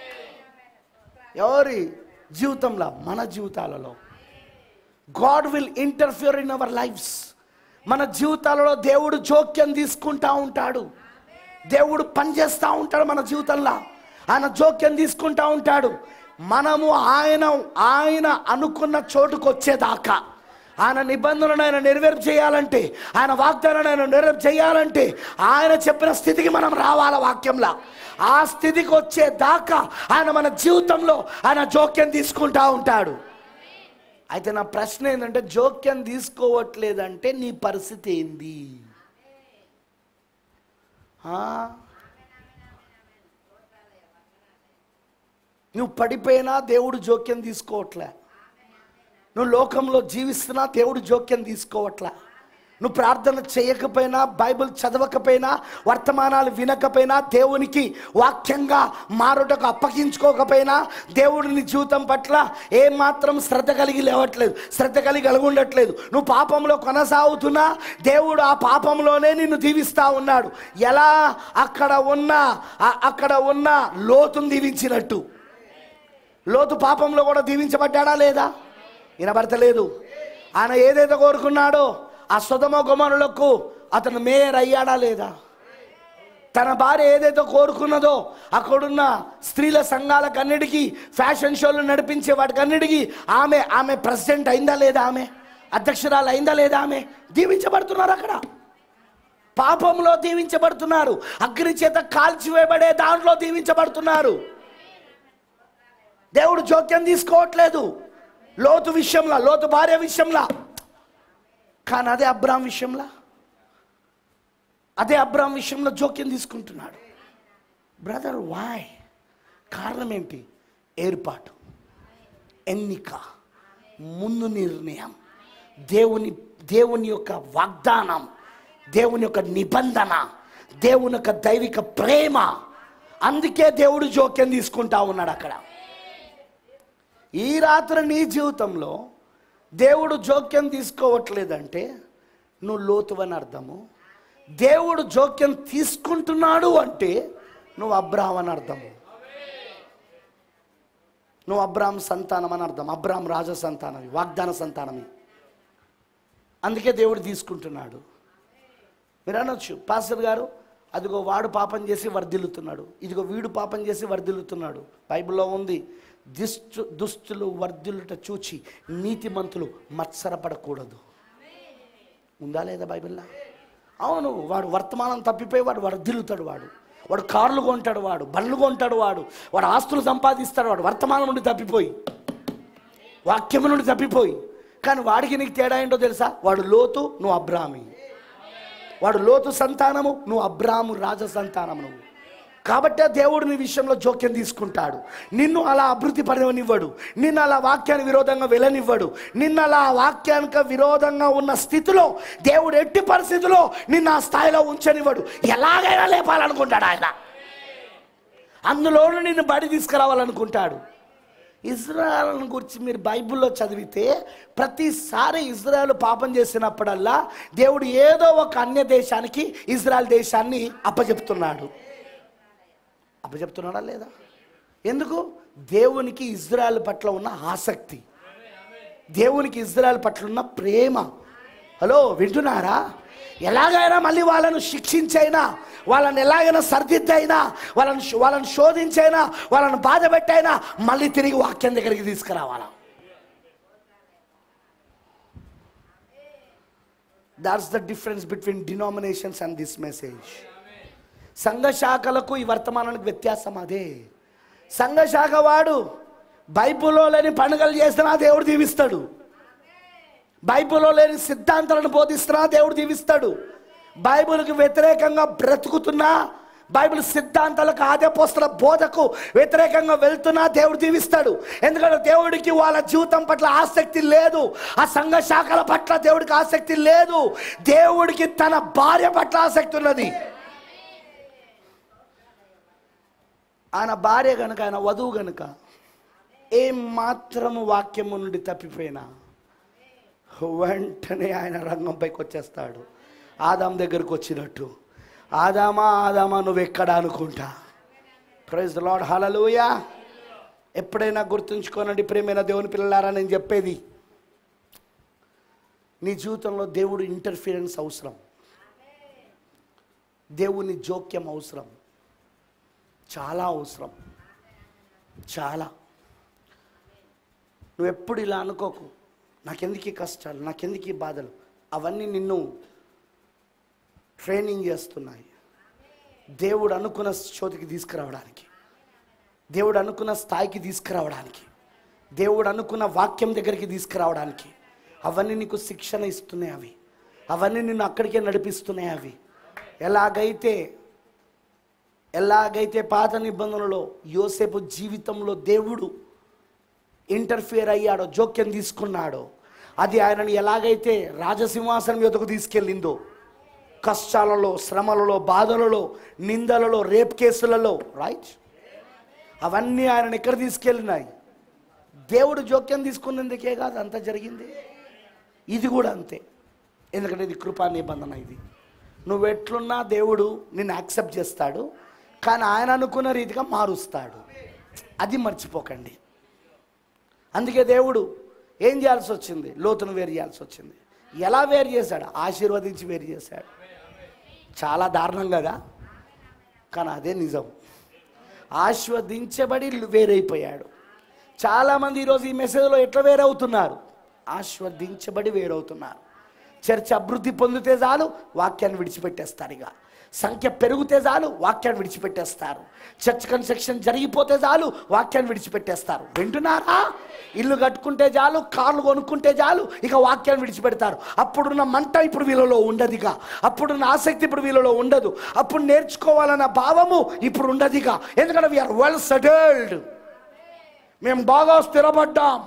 ఎవరి జీవితంలో మన జీవితాలలో God will interfere in our lifes మన జీవితాలలో దేవుడు జోక్యం తీసుకుంటా ఉంటాడు దేవుడు పనిచేస్తూ ఉంటాడు మన జీవితంలో ఆయన జోక్యం తీసుకుంటా ఉంటాడు మనము ఆయన ఆయన అనుకున్న చోటుకు వచ్చేదాకా ఆయన నిబంధనలను ఆయన నెరవేర్పు చేయాలంటే ఆయన వాగ్దానాన్ని ఆయన నెరవేర్పు చేయాలంటే ఆయన చెప్పిన స్థితికి మనం రావాల వాక్యంలో ఆ స్థితికి వచ్చేదాకా ఆయన మన జీవితంలో ఆయన జోక్యం తీసుకుంటా ఉంటాడు అయితే నా ప్రశ్న ఏంటంటే జోక్యం తీసుకోవట్లేదంటే నీ పరిస్థితి ఏంది ఆ? నువ్వు పడిపోయినా దేవుడు జోక్యం తీసుకోవట్లే నువ్వు లోకంలో జీవిస్తున్నా దేవుడు జోక్యం తీసుకోవట్లే నువ్వు ప్రార్థన చేయకపోయినా బైబిల్ చదవకపోయినా వర్తమానాలు వినకపోయినా దేవునికి వాక్యంగా మారుటకు అప్పగించుకోకపోయినా దేవుడిని జీవితం పట్ల ఏమాత్రం శ్రద్ధ కలిగి లేవట్లేదు శ్రద్ధ కలిగి కలిగి ఉండట్లేదు నువ్వు పాపంలో కొనసాగుతున్నా దేవుడు ఆ పాపంలోనే నిన్ను దీవిస్తా ఉన్నాడు ఎలా అక్కడ ఉన్న ఆ- అక్కడ ఉన్న లోతును దీవించినట్టు లోతు పాపంలో కూడా దీవించబడ్డాడా లేదా వినబడతలేదు ఆయన ఏదైతే కోరుకున్నాడో ఆ సుధమ గుమరులకు అతను మేయర్ అయ్యాడా లేదా తన భార్య ఏదైతే కోరుకున్నదో అక్కడున్న స్త్రీల సంఘాలకన్నిటికీ ఫ్యాషన్ షోలు నడిపించే వాటికన్నిటికీ ఆమె ఆమె ప్రెసిడెంట్ అయిందా లేదా ఆమె అధ్యక్షురాలు అయిందా లేదా ఆమె దీవించబడుతున్నారు అక్కడ పాపంలో దీవించబడుతున్నారు అగ్ని చేత కాల్చివేయబడే దాంట్లో దీవించబడుతున్నారు దేవుడు జోక్యం తీసుకోవట్లేదు లోతు విషయంలో లోతు భార్య విషయంలో కానీ అదే అబ్రామ్ విషయంలో అదే అబ్రామ్ విషయంలో జోక్యం తీసుకుంటున్నాడు బ్రదర్ వాయ్ కారణం ఏంటి ఏర్పాటు ఎన్నిక ముందు నిర్ణయం దేవుని దేవుని యొక్క వాగ్దానం దేవుని యొక్క నిబంధన దేవుని యొక్క దైవిక ప్రేమ అందుకే దేవుడు జోక్యం తీసుకుంటా ఉన్నాడు అక్కడ ఈ రాత్రి నీ జీవితంలో దేవుడు జోక్యం తీసుకోవట్లేదంటే నువ్వు లోతువని అర్థము దేవుడు జోక్యం తీసుకుంటున్నాడు అంటే నువ్వు అబ్రాహం అని అర్థము నువ్వు అబ్రాహం సంతానం అని అర్థం అబ్రాహం రాజ సంతానమి వాగ్దాన సంతానమి అందుకే దేవుడు తీసుకుంటున్నాడు మీరు అనొచ్చు పాస్టర్ గారు అదిగో వాడు పాపం చేసి వర్ధిల్లుతున్నాడు ఇదిగో వీడు పాపం చేసి వర్ధిల్లుతున్నాడు బైబిల్లో ఉంది దుష్టు దుస్తులు వర్ధిల్లుట చూచి నీతిమంతులు మత్సరపడకూడదు ఉందా లేదా బైబిల్లో అవును వాడు వర్తమానం తప్పిపోయి వాడు వర్ధిల్లుతాడు వాడు వాడు కార్లు కొంటాడు వాడు బండ్లు కొంటాడు వాడు వాడు ఆస్తులు సంపాదిస్తాడు వాడు వర్తమానం నుండి తప్పిపోయి వాక్యము నుండి తప్పిపోయి కానీ వాడికి నీకు తేడా ఏంటో తెలుసా వాడు లోతు నువ్వు అబ్రామి వాడు లోతు సంతానము నువ్వు అబ్రాము రాజ సంతానము నువ్వు కాబట్టే దేవుడు నీ విషయంలో జోక్యం తీసుకుంటాడు నిన్ను అలా అభివృద్ధి పడవనివ్వడు నిన్ను అలా వాక్యానికి విరోధంగా వెళ్ళనివ్వడు నిన్ను అలా వాక్యానికి విరోధంగా ఉన్న స్థితిలో దేవుడు ఎట్టి పరిస్థితిలో నిన్ను ఆ స్థాయిలో ఉంచనివ్వడు ఎలాగైనా లేపాలనుకుంటాడు ఆయన అందులోనూ నిన్ను బడి తీసుకురావాలనుకుంటాడు ఇజ్రాయల్ని గురించి మీరు బైబిల్లో చదివితే ప్రతిసారి ఇజ్రాయల్ పాపం చేసినప్పుడల్లా దేవుడు ఏదో ఒక అన్య దేశానికి ఇజ్రాయల్ దేశాన్ని అప్పచెప్తున్నాడు అప్పచెప్తున్నాడా లేదా ఎందుకు దేవునికి ఇజ్రాయల్ పట్ల ఉన్న ఆసక్తి దేవునికి ఇజ్రాయల్ పట్ల ఉన్న ప్రేమ హలో వింటున్నారా ఎలాగైనా మళ్ళీ వాళ్ళను శిక్షించైనా వాళ్ళని ఎలాగైనా సరిదిద్దైనా వాళ్ళని వాళ్ళని శోధించైనా వాళ్ళని బాధ పెట్టైనా మళ్ళీ తిరిగి వాక్యం దగ్గరికి తీసుకురావాలా that's the difference between denominations and this message సంఘ శాఖలకు ఈ వర్తమానానికి వ్యత్యాసం అదే సంఘ శాఖ వాడు బైబిల్లో లేని పండుగలు చేసినా దేవుడు దీవిస్తాడు బైబిల్లో లేని సిద్ధాంతాలను బోధిస్తున్నా దేవుడు దీవిస్తాడు బైబిల్కి వ్యతిరేకంగా బ్రతుకుతున్నా బైబిల్ సిద్ధాంతాలకు ఆదేపోస్తున్న బోధకు వ్యతిరేకంగా వెళ్తున్నా దేవుడు దీవిస్తాడు ఎందుకంటే దేవుడికి వాళ్ళ జీవితం పట్ల ఆసక్తి లేదు ఆ సంఘ శాఖల పట్ల దేవుడికి ఆసక్తి లేదు దేవుడికి తన భార్య పట్ల ఆసక్తి ఉన్నది ఆయన భార్య గనుక ఆయన వధువు గనుక ఏం మాత్రము వాక్యము నుండి తప్పిపోయినా వెంటనే ఆయన రంగంపైకి వచ్చేస్తాడు ఆదాం దగ్గరకు వచ్చినట్టు ఆదామా ఆదామా నువ్వు ఎక్కడ అనుకుంటా ప్రైజ్ లాడ్ హలలుయా ఎప్పుడైనా గుర్తుంచుకోనండి ప్రేమైన దేవుని పిల్లలారా నేను చెప్పేది నీ జీవితంలో దేవుడు ఇంటర్ఫిరెన్స్ అవసరం దేవుని జోక్యం అవసరం చాలా అవసరం చాలా నువ్వు ఎప్పుడు ఇలా అనుకోకు నాకెందుకు ఈ కష్టాలు నాకెందుకు ఈ బాధలు అవన్నీ నిన్ను ట్రైనింగ్ చేస్తున్నాయి దేవుడు అనుకున్న చోటికి తీసుకురావడానికి దేవుడు అనుకున్న స్థాయికి తీసుకురావడానికి దేవుడు అనుకున్న వాక్యం దగ్గరికి తీసుకురావడానికి అవన్నీ నీకు శిక్షణ ఇస్తున్నాయి అవి అవన్నీ నిన్ను అక్కడికే నడిపిస్తున్నాయి అవి ఎలాగైతే ఎలాగైతే పాత నిబంధనలో యోసేపు జీవితంలో దేవుడు ఇంటర్ఫియర్ అయ్యాడో జోక్యం తీసుకున్నాడో అది ఆయనను ఎలాగైతే రాజసింహాసనం యొద్దకు తీసుకెళ్ళిందో కష్టాలలో శ్రమలలో బాధలలో నిందలలో రేప్ కేసులలో రైట్ అవన్నీ ఆయనను ఎక్కడ తీసుకెళ్ళినాయి దేవుడు జోక్యం తీసుకున్నందుకే కాదు అంత జరిగింది ఇది కూడా అంతే ఎందుకంటే ఇది కృపా నిబంధన ఇది నువ్వు ఎట్లున్నా దేవుడు నిన్ను యాక్సెప్ట్ చేస్తాడు కానీ ఆయన అనుకున్న రీతిగా మారుస్తాడు అది మర్చిపోకండి అందుకే దేవుడు ఏం చేయాల్సి వచ్చింది లోతును వేరు చేయాల్సి వచ్చింది ఎలా వేరు చేశాడు ఆశీర్వదించి వేరు చేశాడు చాలా దారుణం కదా కానీ అదే నిజం ఆస్వాదించబడి వేరైపోయాడు చాలామంది ఈరోజు ఈ మెసేజ్లో ఎట్లా వేరవుతున్నారు ఆస్వాదించబడి వేరవుతున్నారు చర్చ అభివృద్ధి పొందితే చాలు వాక్యాన్ని విడిచిపెట్టేస్తారు ఇక సంఖ్య పెరిగితే చాలు వాక్యాన్ని విడిచిపెట్టేస్తారు చర్చ్ కన్స్ట్రక్షన్ జరిగిపోతే చాలు వాక్యాన్ని విడిచిపెట్టేస్తారు వింటున్నారా ఇల్లు కట్టుకుంటే చాలు కార్లు కొనుక్కుంటే చాలు ఇక వాక్యాన్ని విడిచిపెడతారు అప్పుడున్న మంట ఇప్పుడు వీళ్ళలో ఉండదిగా అప్పుడున్న ఆసక్తి ఇప్పుడు వీళ్ళలో ఉండదు అప్పుడు నేర్చుకోవాలన్న భావము ఇప్పుడు ఉండదిగా ఎందుకంటే వీఆర్ వెల్ సెటిల్డ్ మేము బాగా స్థిరపడ్డాం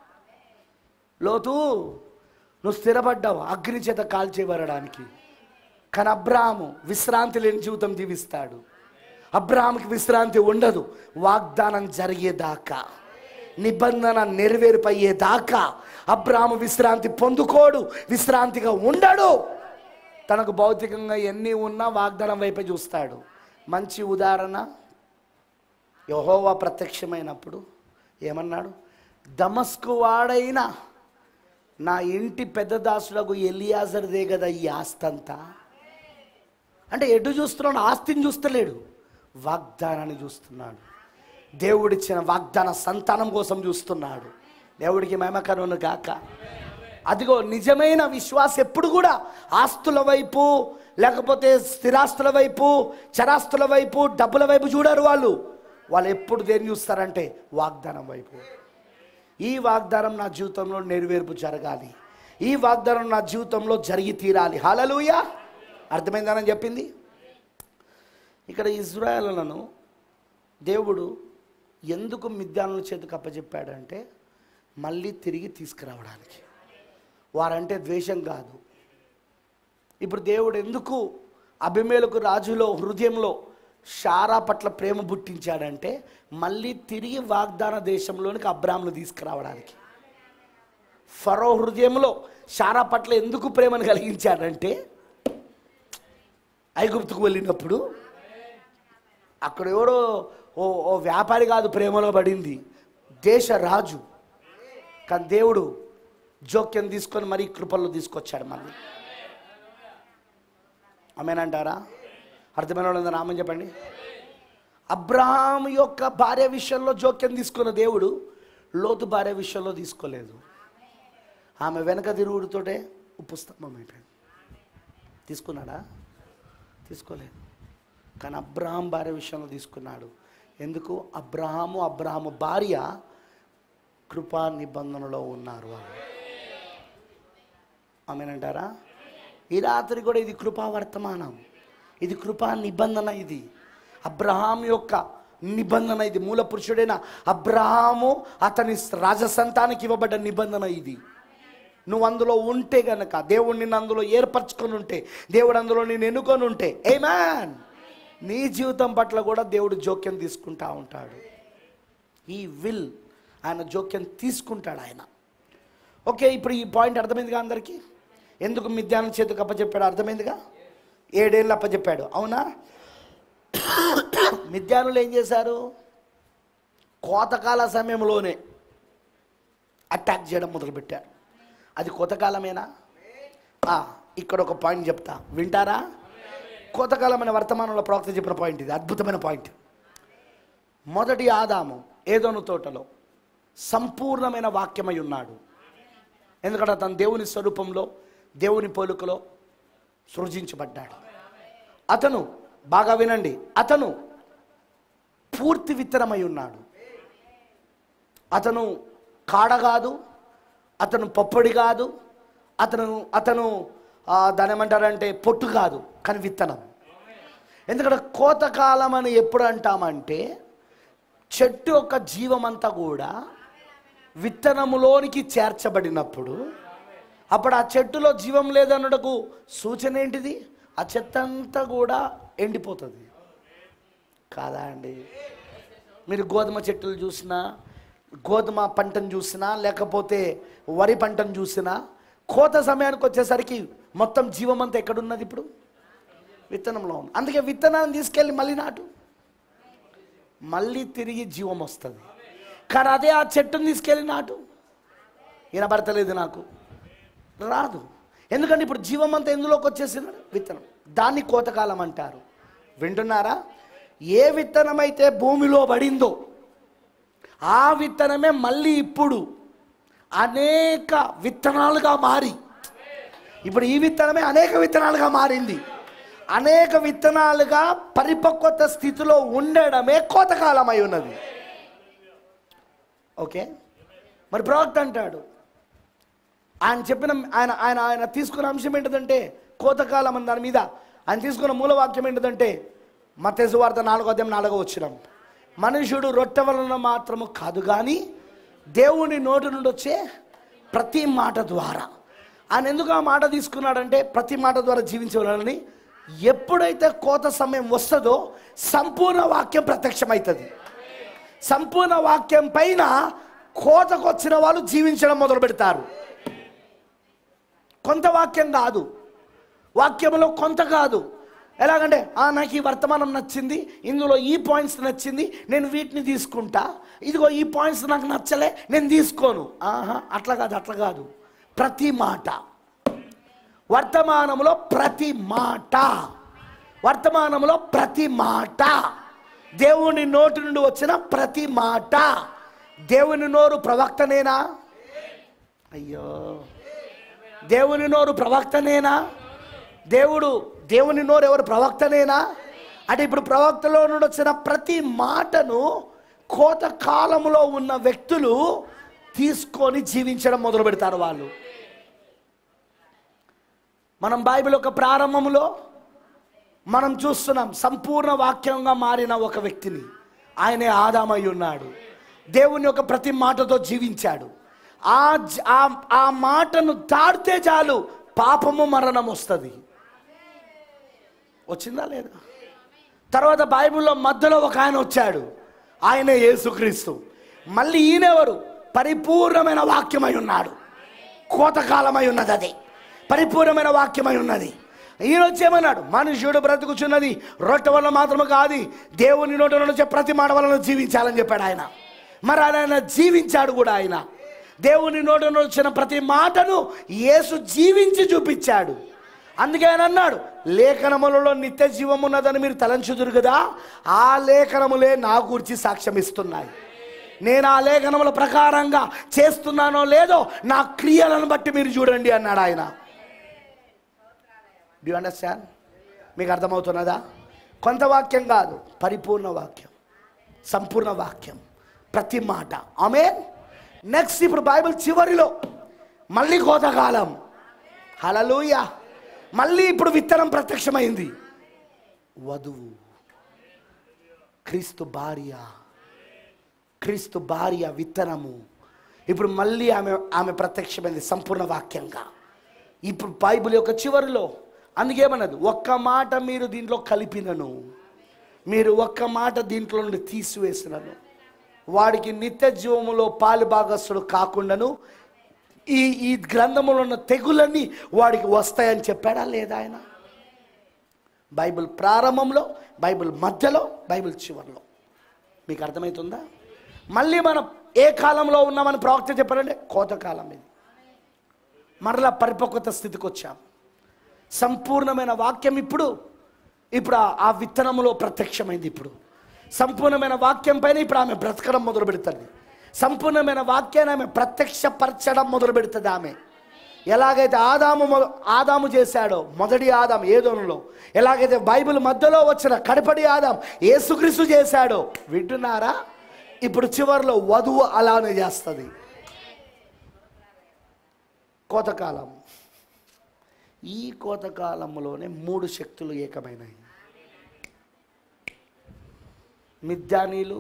లోతు నువ్వు స్థిరపడ్డావు అగ్ని చేత కాల్చేవరడానికి కానీ అబ్రాహము విశ్రాంతి లేని జీవితం జీవిస్తాడు అబ్రాహాంకి విశ్రాంతి ఉండదు వాగ్దానం జరిగేదాకా నిబంధన నెరవేర్పయ్యేదాకా అబ్రాహము విశ్రాంతి పొందుకోడు విశ్రాంతిగా ఉండడు తనకు భౌతికంగా ఎన్ని ఉన్నా వాగ్దానం వైపే చూస్తాడు మంచి ఉదాహరణ యహోవా ప్రత్యక్షమైనప్పుడు ఏమన్నాడు దమస్కు వాడైన నా ఇంటి పెద్ద దాసులకు ఎలియాజర్దే కదా ఈ ఆస్తంతా అంటే ఎటు చూస్తున్నాడు ఆస్తిని చూస్తలేడు వాగ్దానాన్ని చూస్తున్నాడు దేవుడిచ్చిన వాగ్దాన సంతానం కోసం చూస్తున్నాడు దేవుడికి మహిమకరును గాక అదిగో నిజమైన విశ్వాసం ఎప్పుడు కూడా ఆస్తుల వైపు లేకపోతే స్థిరాస్తుల వైపు చరాస్తుల వైపు డబ్బుల వైపు చూడరు వాళ్ళు వాళ్ళు ఎప్పుడు దేన్ని చూస్తారంటే వాగ్దానం వైపు ఈ వాగ్దానం నా జీవితంలో నెరవేర్పు జరగాలి ఈ వాగ్దానం నా జీవితంలో జరిగి తీరాలి హలలుయ అర్థమైందని చెప్పింది ఇక్కడ ఇజ్రాయలను దేవుడు ఎందుకు మిద్యానుల చేతికి అప్పచెప్పాడంటే మళ్ళీ తిరిగి తీసుకురావడానికి వారంటే ద్వేషం కాదు ఇప్పుడు దేవుడు ఎందుకు అభిమేలకు రాజులో హృదయంలో షారా పట్ల ప్రేమ పుట్టించాడంటే మళ్ళీ తిరిగి వాగ్దాన దేశంలోనికి అబ్రాహ్మను తీసుకురావడానికి ఫరో హృదయంలో షారా పట్ల ఎందుకు ప్రేమను కలిగించాడంటే ఐగుప్తుకు వెళ్ళినప్పుడు అక్కడ ఎవడో ఓ ఓ వ్యాపారి కాదు ప్రేమలో పడింది దేశ రాజు కానీ దేవుడు జోక్యం తీసుకొని మరీ కృపల్లో తీసుకొచ్చాడు మళ్ళీ ఆమెనంటారా అర్థమైన వాళ్ళందరూ నామని చెప్పండి అబ్రహాం యొక్క భార్య విషయంలో జోక్యం తీసుకున్న దేవుడు లోతు భార్య విషయంలో తీసుకోలేదు ఆమె వెనక తిరుగుడుతోటే ఉప్పు స్తంభం అయిపోయింది తీసుకున్నాడా తీసుకోలేదు కానీ అబ్రహాం భార్య విషయంలో తీసుకున్నాడు ఎందుకు అబ్రహాము అబ్రహాము భార్య కృపా నిబంధనలో ఉన్నారు వాళ్ళు ఆమెనంటారా ఈ రాత్రి కూడా ఇది కృపా వర్తమానం ఇది కృపా నిబంధన ఇది అబ్రహాం యొక్క నిబంధన ఇది మూల పురుషుడైన అబ్రహాము అతని రాజసంతానికి ఇవ్వబడ్డ నిబంధన ఇది నువ్వు అందులో ఉంటే గనక దేవుడు నిన్ను అందులో ఏర్పరచుకొని ఉంటే దేవుడు అందులో నేను ఎన్నుకొని ఉంటే ఏ మ్యాన్ నీ జీవితం పట్ల కూడా దేవుడు జోక్యం తీసుకుంటా ఉంటాడు ఈ విల్ ఆయన జోక్యం తీసుకుంటాడు ఆయన ఓకే ఇప్పుడు ఈ పాయింట్ అర్థమైందిగా అందరికీ ఎందుకు మిద్యానం చేతికి అప్పచెప్పాడు అర్థమైందిగా ఏడేళ్ళు అప్పచెప్పాడు అవునా మిద్యానులు ఏం చేశారు కోతకాల సమయంలోనే అటాక్ చేయడం మొదలుపెట్టారు అది కోతకాలమేనా ఆ, ఇక్కడ ఒక పాయింట్ చెప్తా వింటారా కోతకాలమైన వర్తమానంలో ప్రవక్త చెప్పిన పాయింట్ ఇది అద్భుతమైన పాయింట్ మొదటి ఆదాము ఏదోను తోటలో సంపూర్ణమైన వాక్యమై ఉన్నాడు ఎందుకంటే అతను దేవుని స్వరూపంలో దేవుని పోలుకలో సృజించబడ్డాడు అతను బాగా వినండి అతను పూర్తి విత్తనమై ఉన్నాడు అతను కాడ కాదు అతను పప్పడి కాదు అతను అతను ఆ, దాని ఏమంటారంటే పొట్టు కాదు కానీ విత్తనం ఎందుకంటే కోతకాలం అని ఎప్పుడు అంటామంటే చెట్టు యొక్క జీవమంతా కూడా విత్తనములోనికి చేర్చబడినప్పుడు అప్పుడు ఆ చెట్టులో జీవం లేదన్నటకు సూచన ఏంటిది ఆ చెత్త అంతా కూడా ఎండిపోతుంది కాదా అండి మీరు గోధుమ చెట్టులు చూసినా గోధుమ పంటను చూసినా లేకపోతే వరి పంటను చూసినా కోత సమయానికి వచ్చేసరికి మొత్తం జీవం అంతా ఎక్కడున్నది ఇప్పుడు విత్తనంలో ఉంది అందుకే విత్తనాన్ని తీసుకెళ్ళి మళ్ళీ నాటు మళ్ళీ తిరిగి జీవం వస్తుంది కానీ అదే ఆ చెట్టుని తీసుకెళ్ళి నాటు వినబడతలేదు నాకు రాదు ఎందుకంటే ఇప్పుడు జీవం అంతా ఎందులోకి వచ్చేసింది విత్తనం దాన్ని కోతకాలం అంటారు వింటున్నారా ఏ విత్తనం అయితే భూమిలో పడిందో ఆ విత్తనమే మళ్ళీ ఇప్పుడు అనేక విత్తనాలుగా మారి ఇప్పుడు ఈ విత్తనమే అనేక విత్తనాలుగా మారింది అనేక విత్తనాలుగా పరిపక్వత స్థితిలో ఉండడమే కోతకాలం అయి ఉన్నది ఓకే మరి ప్రవక్త అంటాడు ఆయన చెప్పిన ఆయన ఆయన ఆయన తీసుకున్న అంశం ఏంటిదంటే కోతకాలం అని దాని మీద ఆయన తీసుకున్న మూలవాక్యం ఏంటిదంటే మతేసు వార్త నాలుగో అధ్యాయం నాలుగో వచ్చినాం మనుషుడు రొట్టె వలన మాత్రము కాదు కానీ దేవుని నోటి నుండి వచ్చే ప్రతి మాట ద్వారా ఆయన ఎందుకు ఆ మాట తీసుకున్నాడంటే ప్రతి మాట ద్వారా జీవించవాలని ఎప్పుడైతే కోత సమయం వస్తుందో సంపూర్ణ వాక్యం ప్రత్యక్షమవుతుంది సంపూర్ణ వాక్యం పైన కోతకు వచ్చిన వాళ్ళు జీవించడం మొదలు పెడతారు కొంత వాక్యం కాదు వాక్యంలో కొంత కాదు ఎలాగంటే "ఆ, నాకు ఈ వర్తమానం నచ్చింది ఇందులో ఈ పాయింట్స్ నచ్చింది నేను వీటిని తీసుకుంటా ఇదిగో ఈ పాయింట్స్ నాకు నచ్చలే నేను తీసుకోను ఆహా అట్లా కాదు అట్లా కాదు ప్రతి మాట వర్తమానంలో ప్రతి మాట వర్తమానంలో ప్రతి మాట దేవుని నోటి నుండి వచ్చిన ప్రతి మాట దేవుని నోరు ప్రవక్తనేనా అయ్యో దేవుని నోరు ప్రవక్తనేనా దేవుడు దేవుని నోరు ఎవరు ప్రవక్తనేనా అంటే ఇప్పుడు ప్రవక్తలో నుండి వచ్చిన ప్రతి మాటను కోత కాలంలో ఉన్న వ్యక్తులు తీసుకొని జీవించడం మొదలు పెడతారు వాళ్ళు మనం బైబిల్ యొక్క ప్రారంభంలో మనం చూస్తున్నాం సంపూర్ణ వాక్యంగా మారిన ఒక వ్యక్తిని ఆయనే ఆదామై ఉన్నాడు దేవుని యొక్క ప్రతి మాటతో జీవించాడు ఆ జ- ఆ- ఆ మాటను దాడితే చాలు పాపము మరణం వస్తుంది వచ్చిందా లేదా తర్వాత బైబిల్లో మధ్యలో ఒక ఆయన వచ్చాడు ఆయనే యేసుక్రీస్తు మళ్ళీ ఈయనెవరు పరిపూర్ణమైన వాక్యమై ఉన్నాడు కోతకాలమై ఉన్నది అది పరిపూర్ణమైన వాక్యమై ఉన్నది ఈయన వచ్చి ఏమన్నాడు మనుషుడు బ్రతుకుచున్నది రొట్టె వల్ల మాత్రమే కాదు దేవుని నోటి నుండి వచ్చే ప్రతి మాట వలన జీవించాలని చెప్పాడు ఆయన మరి ఆయన జీవించాడు కూడా ఆయన దేవుని నోటి నుండి వచ్చిన ప్రతి మాటను యేసు జీవించి చూపించాడు అందుకే ఆయన అన్నాడు లేఖనములలో నిత్య జీవం ఉన్నదని మీరు తలంచుదురు కదా ఆ లేఖనములే నా గురించి సాక్ష్యం ఇస్తున్నాయి నేను ఆ లేఖనముల ప్రకారంగా చేస్తున్నానో లేదో నా క్రియలను బట్టి మీరు చూడండి అన్నాడు ఆయన డ్యూ అండర్స్టాండ్ మీకు అర్థమవుతున్నదా కొంత వాక్యం కాదు పరిపూర్ణ వాక్యం సంపూర్ణ వాక్యం ప్రతి మాట ఆమె నెక్స్ట్ ఇప్పుడు బైబిల్ చివరిలో మళ్ళీ కోతకాలం హలలుయ మళ్ళీ ఇప్పుడు విత్తనం ప్రత్యక్షమైంది వధువు క్రీస్తు భార్య క్రీస్తు భార్య విత్తనము ఇప్పుడు మళ్ళీ ఆమె ఆమె ప్రత్యక్షమైంది సంపూర్ణ వాక్యంగా ఇప్పుడు బైబిల్ యొక్క చివరిలో అందుకేమన్నది ఒక్క మాట మీరు దీంట్లో కలిపినను మీరు ఒక్క మాట దీంట్లో నుండి తీసివేసినను వాడికి నిత్య జీవములో పాలు భాగస్థుడు కాకుండాను ఈ ఈ గ్రంథములో ఉన్న తెగులన్నీ వాడికి వస్తాయని చెప్పాడా లేదా ఆయన బైబిల్ ప్రారంభంలో బైబిల్ మధ్యలో బైబిల్ చివరిలో మీకు అర్థమవుతుందా మళ్ళీ మనం ఏ కాలంలో ఉన్నామని ప్రవక్త చెప్పారంటే కోతకాలం ఇది మరలా పరిపక్వత స్థితికి వచ్చాం సంపూర్ణమైన వాక్యం ఇప్పుడు ఇప్పుడు ఆ- ఆ విత్తనములో ప్రత్యక్షమైంది ఇప్పుడు సంపూర్ణమైన వాక్యం పైన ఇప్పుడు ఆమె బ్రతకడం మొదలు పెడుతుంది సంపూర్ణమైన వాక్యాన్ని ఆమె ప్రత్యక్షపరచడం మొదలు పెడుతుంది ఆమె ఎలాగైతే ఆదాము మొద ఆదాము చేశాడో మొదటి ఆదాం ఏదోనులో ఎలాగైతే బైబిల్ మధ్యలో వచ్చిన కడపడి ఆదాం ఏసుక్రీస్తు చేశాడో వింటున్నారా ఇప్పుడు చివరిలో వధువు అలానే చేస్తుంది కోతకాలం ఈ కోతకాలంలోనే మూడు శక్తులు ఏకమైనాయి మిద్యానీలు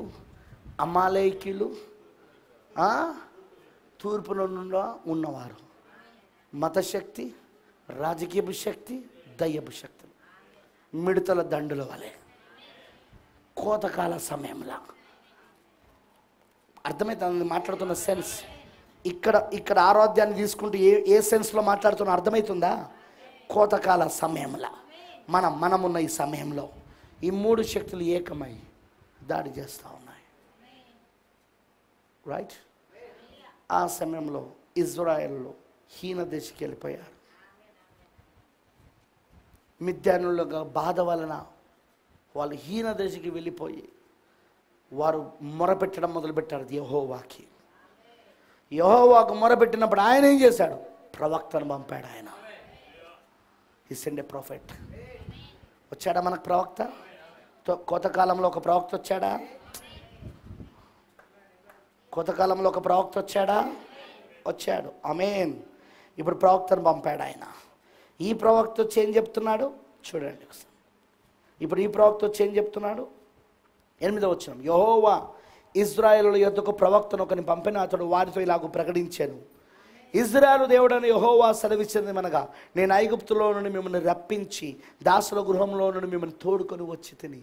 అమాలయకీలు ఆ, తూర్పున ఉన్న- ఉన్నవారు మతశక్తి రాజకీయపు శక్తి దయ్యపు శక్తులు మిడతల దండుల వలె కోతకాల సమయంలో అర్థమవుతుంది మాట్లాడుతున్న సెన్స్ ఇక్కడ ఇక్కడ ఆరోగ్యాన్ని తీసుకుంటూ ఏ ఏ సెన్స్లో మాట్లాడుతున్నా అర్థమవుతుందా కోతకాల సమయంలో మనం మనమున్న ఈ సమయంలో ఈ మూడు శక్తులు ఏకమై దాడి చేస్తూ ఉన్నాయి రైట్ ఆ సమయంలో ఇజ్రాయెల్లో హీన దేశకి వెళ్ళిపోయారు మిథ్యానులుగా బాధ వలన వాళ్ళు హీన దేశకి వెళ్ళిపోయి వారు మొరపెట్టడం మొదలుపెట్టారు యహోవాకి యహోవాకు మొరపెట్టినప్పుడు ఆయన ఏం చేశాడు ప్రవక్తను పంపాడు ఆయన ఈ సెండే ప్రాఫిట్ వచ్చాడా మనకు ప్రవక్త తో- కోతకాలంలో ఒక ప్రవక్త వచ్చాడా కోతకాలంలో ఒక ప్రవక్త వచ్చాడా వచ్చాడు అమేన్ ఇప్పుడు ప్రవక్తను పంపాడు ఆయన ఈ ప్రవక్త వచ్చి ఏం చెప్తున్నాడు చూడండి ఒకసారి ఇప్పుడు ఈ ప్రవక్త వచ్చి ఏం చెప్తున్నాడు ఎనిమిదో వచ్చిన యహోవా ఇజ్రాయేలు యొద్దకు ప్రవక్తను ఒకని పంపిన అతడు వారితో ఇలాగూ ప్రకటించాను ఇజ్రాయేలు దేవుడని యహోవా సెలవిచ్చింది మనగా నేను ఐగుప్తులో నుండి మిమ్మల్ని రప్పించి దాసుల గృహంలో నుండి మిమ్మల్ని తోడుకొని వచ్చి తిని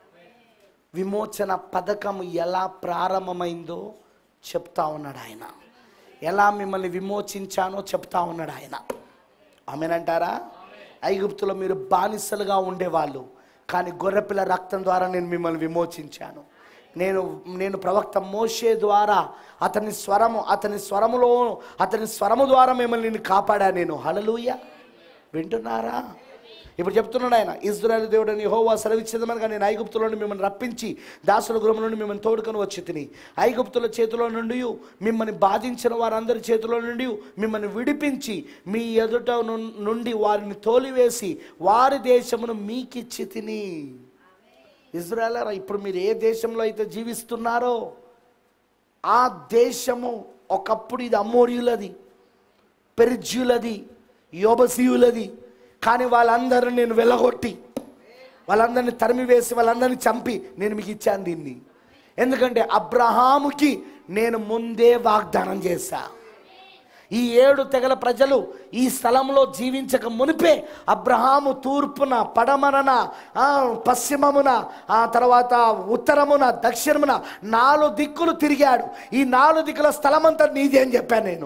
విమోచన పథకం ఎలా ప్రారంభమైందో చెప్తా ఉన్నాడు ఆయన ఎలా మిమ్మల్ని విమోచించానో చెప్తా ఉన్నాడు ఆయన ఆమెనంటారా ఐగుప్తులో మీరు బానిసలుగా ఉండేవాళ్ళు కానీ గొర్రెపిల్ల రక్తం ద్వారా నేను మిమ్మల్ని విమోచించాను నేను నేను ప్రవక్త మోషే ద్వారా అతని స్వరము అతని స్వరములో అతని స్వరము ద్వారా మిమ్మల్ని నేను కాపాడా నేను హలలుయ వింటున్నారా ఇప్పుడు చెప్తున్నాడు ఆయన ఇజ్రాయల్ దేవుడని హోవా సెలవిచ్చేది మనగా నేను ఐగుప్తులో నుండి మిమ్మల్ని రప్పించి దాసుల గృహం నుండి మిమ్మల్ని తోడుకొని వచ్చి తిని ఐగుప్తుల చేతిలో నుండి మిమ్మల్ని బాధించిన వారందరి చేతిలో నుండి మిమ్మల్ని విడిపించి మీ ఎదుట నుం- నుండి వారిని తోలివేసి వారి దేశమును మీకిచ్చి తిని ఇజ్రాయల్ ఇప్పుడు మీరు ఏ దేశంలో అయితే జీవిస్తున్నారో ఆ దేశము ఒకప్పుడు ఇది అమోరియులది పెరిజ్యులది యోబసీయులది కానీ వాళ్ళందరిని నేను వెళ్ళగొట్టి వాళ్ళందరిని తరిమివేసి వాళ్ళందరిని చంపి నేను మీకు ఇచ్చాను దీన్ని ఎందుకంటే అబ్రహాముకి నేను ముందే వాగ్దానం చేశా ఈ ఏడు తెగల ప్రజలు ఈ స్థలంలో జీవించక మునిపే అబ్రహాము తూర్పున పడమరన ఆ, పశ్చిమమున ఆ తర్వాత ఉత్తరమున దక్షిణమున నాలుగు దిక్కులు తిరిగాడు ఈ నాలుగు దిక్కుల స్థలమంతా నీదే అని చెప్పాను నేను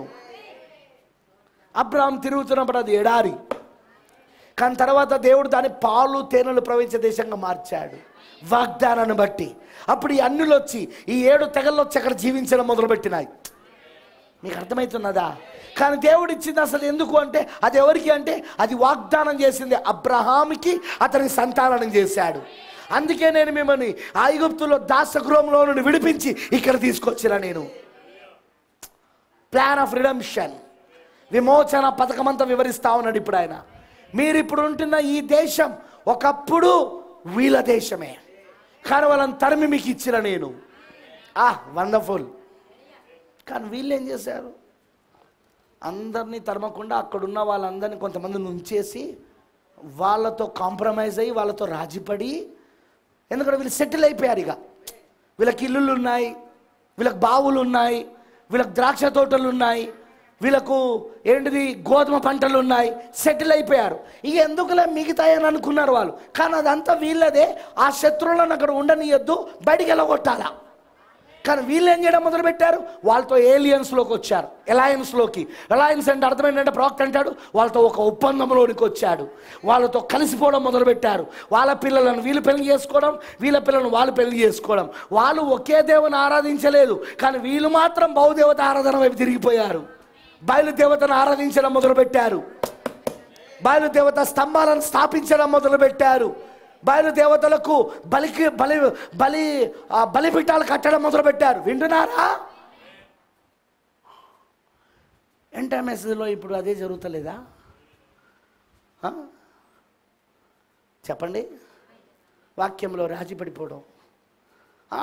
అబ్రహాం తిరుగుతున్నప్పుడు అది ఎడారి కానీ తర్వాత దేవుడు దాని పాలు తేనెలు ప్రవహించే దేశంగా మార్చాడు వాగ్దానాన్ని బట్టి అప్పుడు ఈ అన్నులు వచ్చి ఈ ఏడు తెగల్లో వచ్చి అక్కడ జీవించడం మొదలుపెట్టినాయి మీకు అర్థమవుతున్నదా కానీ దేవుడు ఇచ్చింది అసలు ఎందుకు అంటే అది ఎవరికి అంటే అది వాగ్దానం చేసింది అబ్రహాముకి అతని సంతానం చేశాడు అందుకే నేను మిమ్మల్ని ఐగుప్తులో దాసగృహంలో నుండి విడిపించి ఇక్కడ తీసుకొచ్చిన నేను ప్లాన్ ఆఫ్ రిడమ్షన్ విమోచన పథకం అంతా వివరిస్తా ఉన్నాడు ఇప్పుడు ఆయన మీరు ఇప్పుడు ఉంటున్న ఈ దేశం ఒకప్పుడు వీళ్ళ దేశమే కానీ వాళ్ళని తరిమి మీకు ఇచ్చిన నేను ఆ వండర్ఫుల్ కానీ వీళ్ళు ఏం చేశారు అందరినీ తరమకుండా అక్కడున్న వాళ్ళందరినీ కొంతమందిని ఉంచేసి వాళ్ళతో కాంప్రమైజ్ అయ్యి వాళ్ళతో రాజీపడి ఎందుకంటే వీళ్ళు సెటిల్ అయిపోయారు ఇక వీళ్ళకి ఇల్లులు ఉన్నాయి వీళ్ళకి బావులు ఉన్నాయి వీళ్ళకి ద్రాక్ష తోటలు ఉన్నాయి వీళ్ళకు ఏంటిది గోధుమ పంటలు ఉన్నాయి సెటిల్ అయిపోయారు ఇక ఎందుకులే మిగతాయని అనుకున్నారు వాళ్ళు కానీ అదంతా వీళ్ళదే ఆ శత్రువులను అక్కడ ఉండనియద్దు బయటికి వెళ్ళగొట్టాలా కానీ వీళ్ళు ఏం చేయడం మొదలు పెట్టారు వాళ్ళతో ఏలియన్స్లోకి వచ్చారు ఎలయన్స్లోకి ఎలయన్స్ అంటే అర్థం ఏంటంటే ప్రవక్త అంటాడు వాళ్ళతో ఒక ఒప్పందంలోనికి వచ్చాడు వాళ్ళతో కలిసిపోవడం మొదలుపెట్టారు వాళ్ళ పిల్లలను వీళ్ళు పెళ్లి చేసుకోవడం వీళ్ళ పిల్లలను వాళ్ళు పెళ్లి చేసుకోవడం వాళ్ళు ఒకే దేవుని ఆరాధించలేదు కానీ వీళ్ళు మాత్రం బహుదేవత ఆరాధన వైపు తిరిగిపోయారు బయలుదేవతను ఆరాధించడం మొదలుపెట్టారు బయలుదేవత స్తంభాలను స్థాపించడం మొదలుపెట్టారు బయలుదేవతలకు బలికి బలి బలి ఆ, బలిపీఠాలు కట్టడం మొదలుపెట్టారు వింటున్నారా ఎంటర్మెస్లో ఇప్పుడు అదే జరుగుతలేదా ఆ? చెప్పండి వాక్యంలో రాజీ పడిపోవడం ఆ,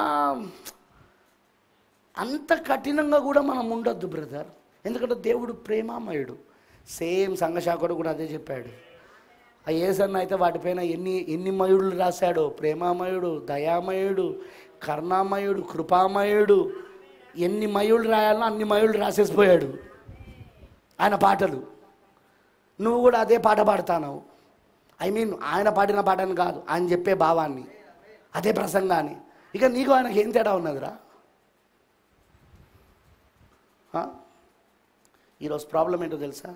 అంత కఠినంగా కూడా మనం ఉండొద్దు బ్రదర్ ఎందుకంటే దేవుడు ప్రేమామయుడు సేమ్ సంఘశాఖడు కూడా అదే చెప్పాడు ఆ ఏసన్న అయితే వాటిపైన ఎన్ని ఎన్ని మయుడులు రాశాడో ప్రేమామయుడు దయామయుడు కరుణామయుడు కృపామయుడు ఎన్ని మయుడు రాయాలనో అన్ని మయుడు రాసేసిపోయాడు ఆయన పాటలు నువ్వు కూడా అదే పాట పాడుతావు ఐ మీన్ ఆయన పాడిన పాటని కాదు ఆయన చెప్పే భావాన్ని అదే ప్రసంగాన్ని ఇక నీకు ఆయనకి ఏం తేడా ఉన్నదిరా ఆ? ఈరోజు ప్రాబ్లం ఏంటో తెలుసా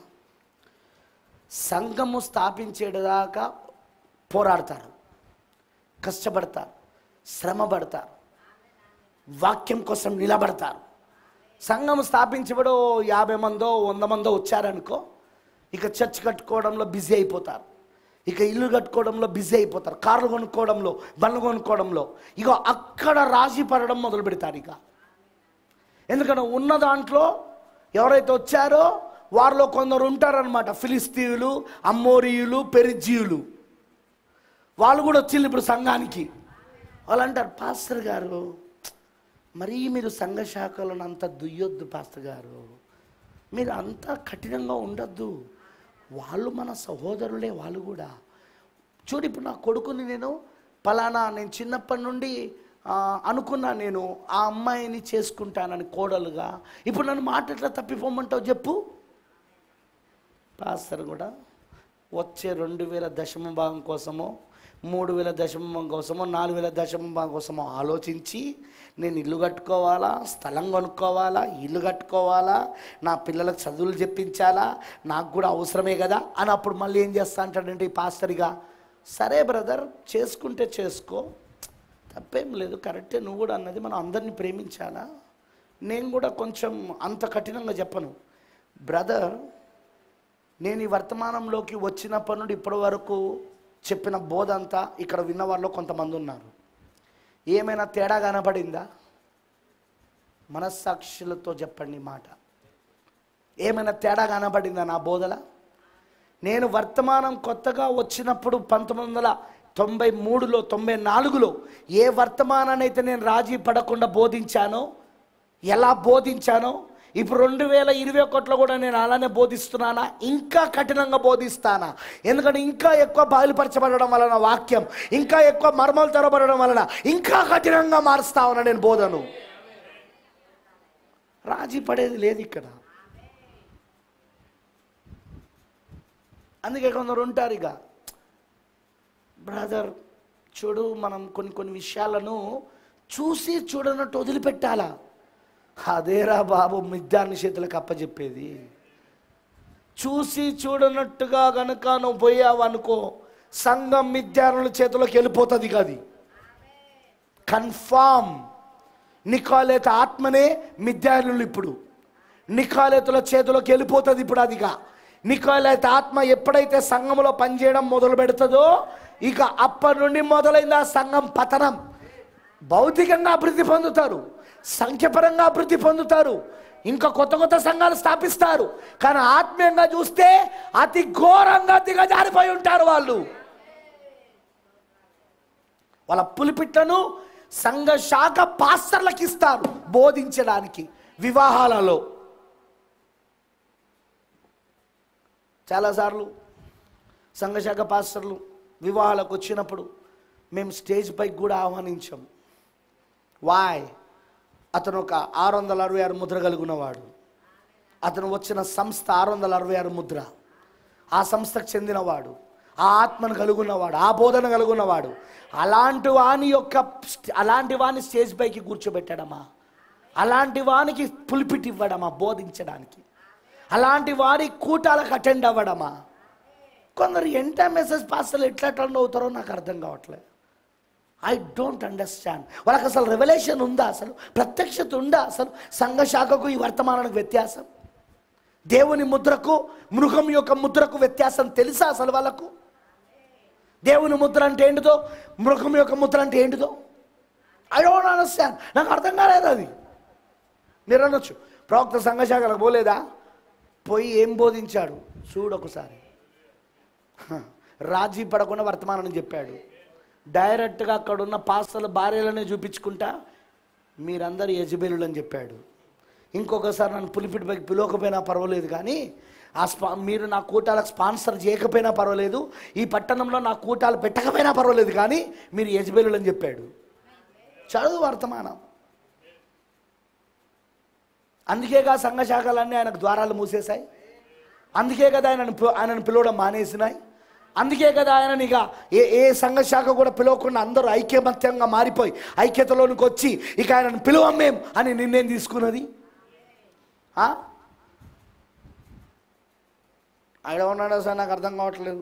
సంఘము స్థాపించేదాకా పోరాడతారు కష్టపడతారు శ్రమ పడతారు వాక్యం కోసం నిలబడతారు సంఘం స్థాపించబడో యాభై మందో వంద మందో వచ్చారనుకో ఇక చర్చ్ కట్టుకోవడంలో బిజీ అయిపోతారు ఇక ఇల్లు కట్టుకోవడంలో బిజీ అయిపోతారు కార్లు కొనుక్కోవడంలో బండ్లు కొనుక్కోవడంలో ఇక అక్కడ రాజీ పడడం మొదలు పెడతారు ఇక ఎందుకంటే ఉన్న దాంట్లో ఎవరైతే వచ్చారో వారిలో కొందరు ఉంటారనమాట ఫిలిస్తీయులు అమ్మోరియులు పెరిజీయులు వాళ్ళు కూడా వచ్చింది ఇప్పుడు సంఘానికి వాళ్ళు అంటారు పాస్టర్ గారు మరీ మీరు సంఘ శాఖలను అంత దుయ్యొద్దు పాస్టర్ గారు మీరు అంత కఠినంగా ఉండొద్దు వాళ్ళు మన సహోదరులే వాళ్ళు కూడా చూడు ఇప్పుడు నా కొడుకుని నేను పలానా నేను చిన్నప్పటి నుండి ఆ, అనుకున్నా నేను ఆ అమ్మాయిని చేసుకుంటానని కోడలుగా ఇప్పుడు నన్ను మాట ఎట్లా తప్పిపోమంటావు చెప్పు పాస్టర్ కూడా వచ్చే రెండు వేల దశమ భాగం కోసమో మూడు వేల దశమ భాగం కోసమో నాలుగు వేల దశమ భాగం కోసమో ఆలోచించి నేను ఇల్లు కట్టుకోవాలా స్థలం కొనుక్కోవాలా ఇల్లు కట్టుకోవాలా నా పిల్లలకు చదువులు చెప్పించాలా నాకు కూడా అవసరమే కదా అని అప్పుడు మళ్ళీ ఏం చేస్తా అంటాడంటే ఈ పాస్టర్గా సరే బ్రదర్ చేసుకుంటే చేసుకో తప్పేం లేదు కరెక్టే నువ్వు కూడా అన్నది మనం అందరినీ ప్రేమించాలా నేను కూడా కొంచెం అంత కఠినంగా చెప్పను బ్రదర్ నేను ఈ వర్తమానంలోకి వచ్చినప్పటి నుండి ఇప్పటి వరకు చెప్పిన బోధ అంతా ఇక్కడ విన్న వాళ్ళు కొంతమంది ఉన్నారు ఏమైనా తేడా కనపడిందా మనస్సాక్షులతో చెప్పండి ఈ మాట ఏమైనా తేడా కనపడిందా నా బోధల నేను వర్తమానం కొత్తగా వచ్చినప్పుడు పంతొమ్మిది వందల తొంభై మూడులో తొంభై నాలుగులో ఏ వర్తమానాన్ని అయితే నేను రాజీ పడకుండా బోధించానో ఎలా బోధించానో ఇప్పుడు రెండు వేల ఇరవై ఒకటిలో కూడా నేను అలానే బోధిస్తున్నానా ఇంకా కఠినంగా బోధిస్తానా ఎందుకంటే ఇంకా ఎక్కువ బయలుపరచబడడం వలన వాక్యం ఇంకా ఎక్కువ మర్మలు తెరబడడం వలన ఇంకా కఠినంగా మారుస్తా ఉన్నా నేను బోధను రాజీ పడేది లేదు ఇక్కడ అందుకే కొందరు ఉంటారు ఇక బ్రదర్ చూడు మనం కొన్ని కొన్ని విషయాలను చూసి చూడనట్టు వదిలిపెట్టాలా అదేరా బాబు మిద్యాన్ని చేతులకు అప్పచెప్పేది చూసి చూడనట్టుగా గనుక నువ్వు పోయావు అనుకో సంఘం మిద్యానుల చేతిలోకి వెళ్ళిపోతుంది కాది కన్ఫామ్ నికాలేత ఆత్మనే మిద్యానులు ఇప్పుడు నికాలేతుల చేతిలోకి వెళ్ళిపోతుంది ఇప్పుడు అదిగా నికాలేత ఆత్మ ఎప్పుడైతే సంఘంలో పనిచేయడం మొదలు పెడుతుందో ఇక అప్పటి నుండి మొదలైంది ఆ సంఘం పతనం భౌతికంగా అభివృద్ధి పొందుతారు సంఖ్యపరంగా అభివృద్ధి పొందుతారు ఇంకా కొత్త కొత్త సంఘాలు స్థాపిస్తారు కానీ ఆత్మీయంగా చూస్తే అతి ఘోరంగా దిగజారిపోయి ఉంటారు వాళ్ళు వాళ్ళ పులిపిట్లను సంఘ శాఖ పాస్టర్లకు ఇస్తారు బోధించడానికి వివాహాలలో చాలాసార్లు సంఘశాఖ పాస్టర్లు వివాహాలకు వచ్చినప్పుడు మేము స్టేజ్ పైకి కూడా ఆహ్వానించాం వాయ్ అతను ఒక ఆరు వందల అరవై ఆరు ముద్ర కలిగినవాడు అతను వచ్చిన సంస్థ ఆరు వందల అరవై ఆరు ముద్ర ఆ సంస్థకు చెందినవాడు ఆ ఆత్మను కలుగున్నవాడు ఆ బోధన కలుగున్నవాడు అలాంటి వాని యొక్క స్ట్- అలాంటి వాని స్టేజ్ పైకి కూర్చోబెట్టడమా అలాంటి వానికి పులిపిట్ ఇవ్వడమా బోధించడానికి అలాంటి వారి కూటాలకు అటెండ్ అవ్వడమా కొందరు ఎంత మెసేజ్ పాస్టర్లు ఎట్లా అటెండ్ అవుతారో నాకు అర్థం కావట్లేదు ఐ డోంట్ అండర్స్టాండ్ వాళ్ళకి అసలు రెవల్యూషన్ ఉందా అసలు ప్రత్యక్షత ఉందా అసలు సంఘ శాఖకు ఈ వర్తమానానికి వ్యత్యాసం దేవుని ముద్రకు మృగం యొక్క ముద్రకు వ్యత్యాసం తెలుసా అసలు వాళ్ళకు దేవుని ముద్ర అంటే ఏంటిదో మృగం యొక్క ముద్ర అంటే ఏంటిదో ఐ డోంట్ అండర్స్టాండ్ నాకు అర్థం కాలేదు అది మీరు అనొచ్చు ప్రవక్త సంఘ శాఖలకు పోలేదా పోయి ఏం బోధించాడు చూడు ఒకసారి హ, రాజీ పడకుండా వర్తమానం చెప్పాడు డైరెక్ట్గా అక్కడ ఉన్న పాస్తల భార్యలనే చూపించుకుంటా మీరందరు యజబేలులు అని చెప్పాడు ఇంకొకసారి నన్ను పులిపిటిపైకి పిలవకపోయినా పర్వాలేదు కానీ ఆ స్పా మీరు నా కూటాలకు స్పాన్సర్ చేయకపోయినా పర్వాలేదు ఈ పట్టణంలో నా కూటాలు పెట్టకపోయినా పర్వాలేదు కానీ మీరు యజబేలులు అని చెప్పాడు చదువు వర్తమానం అందుకేగా సంఘ శాఖలన్నీ ఆయనకు ద్వారాలు మూసేశాయి అందుకే కదా ఆయనను పి- ఆయనను పిలవడం మానేసినాయి అందుకే కదా ఆయన ఇక ఏ ఏ సంఘ శాఖ కూడా పిలవకుండా అందరూ ఐక్యమత్యంగా మారిపోయి ఐక్యతలోనికి వచ్చి ఇక ఆయనను పిలువం మేం అని నిర్ణయం తీసుకున్నది ఆ? ఆయన ఉన్నాడో సార్ నాకు అర్థం కావట్లేదు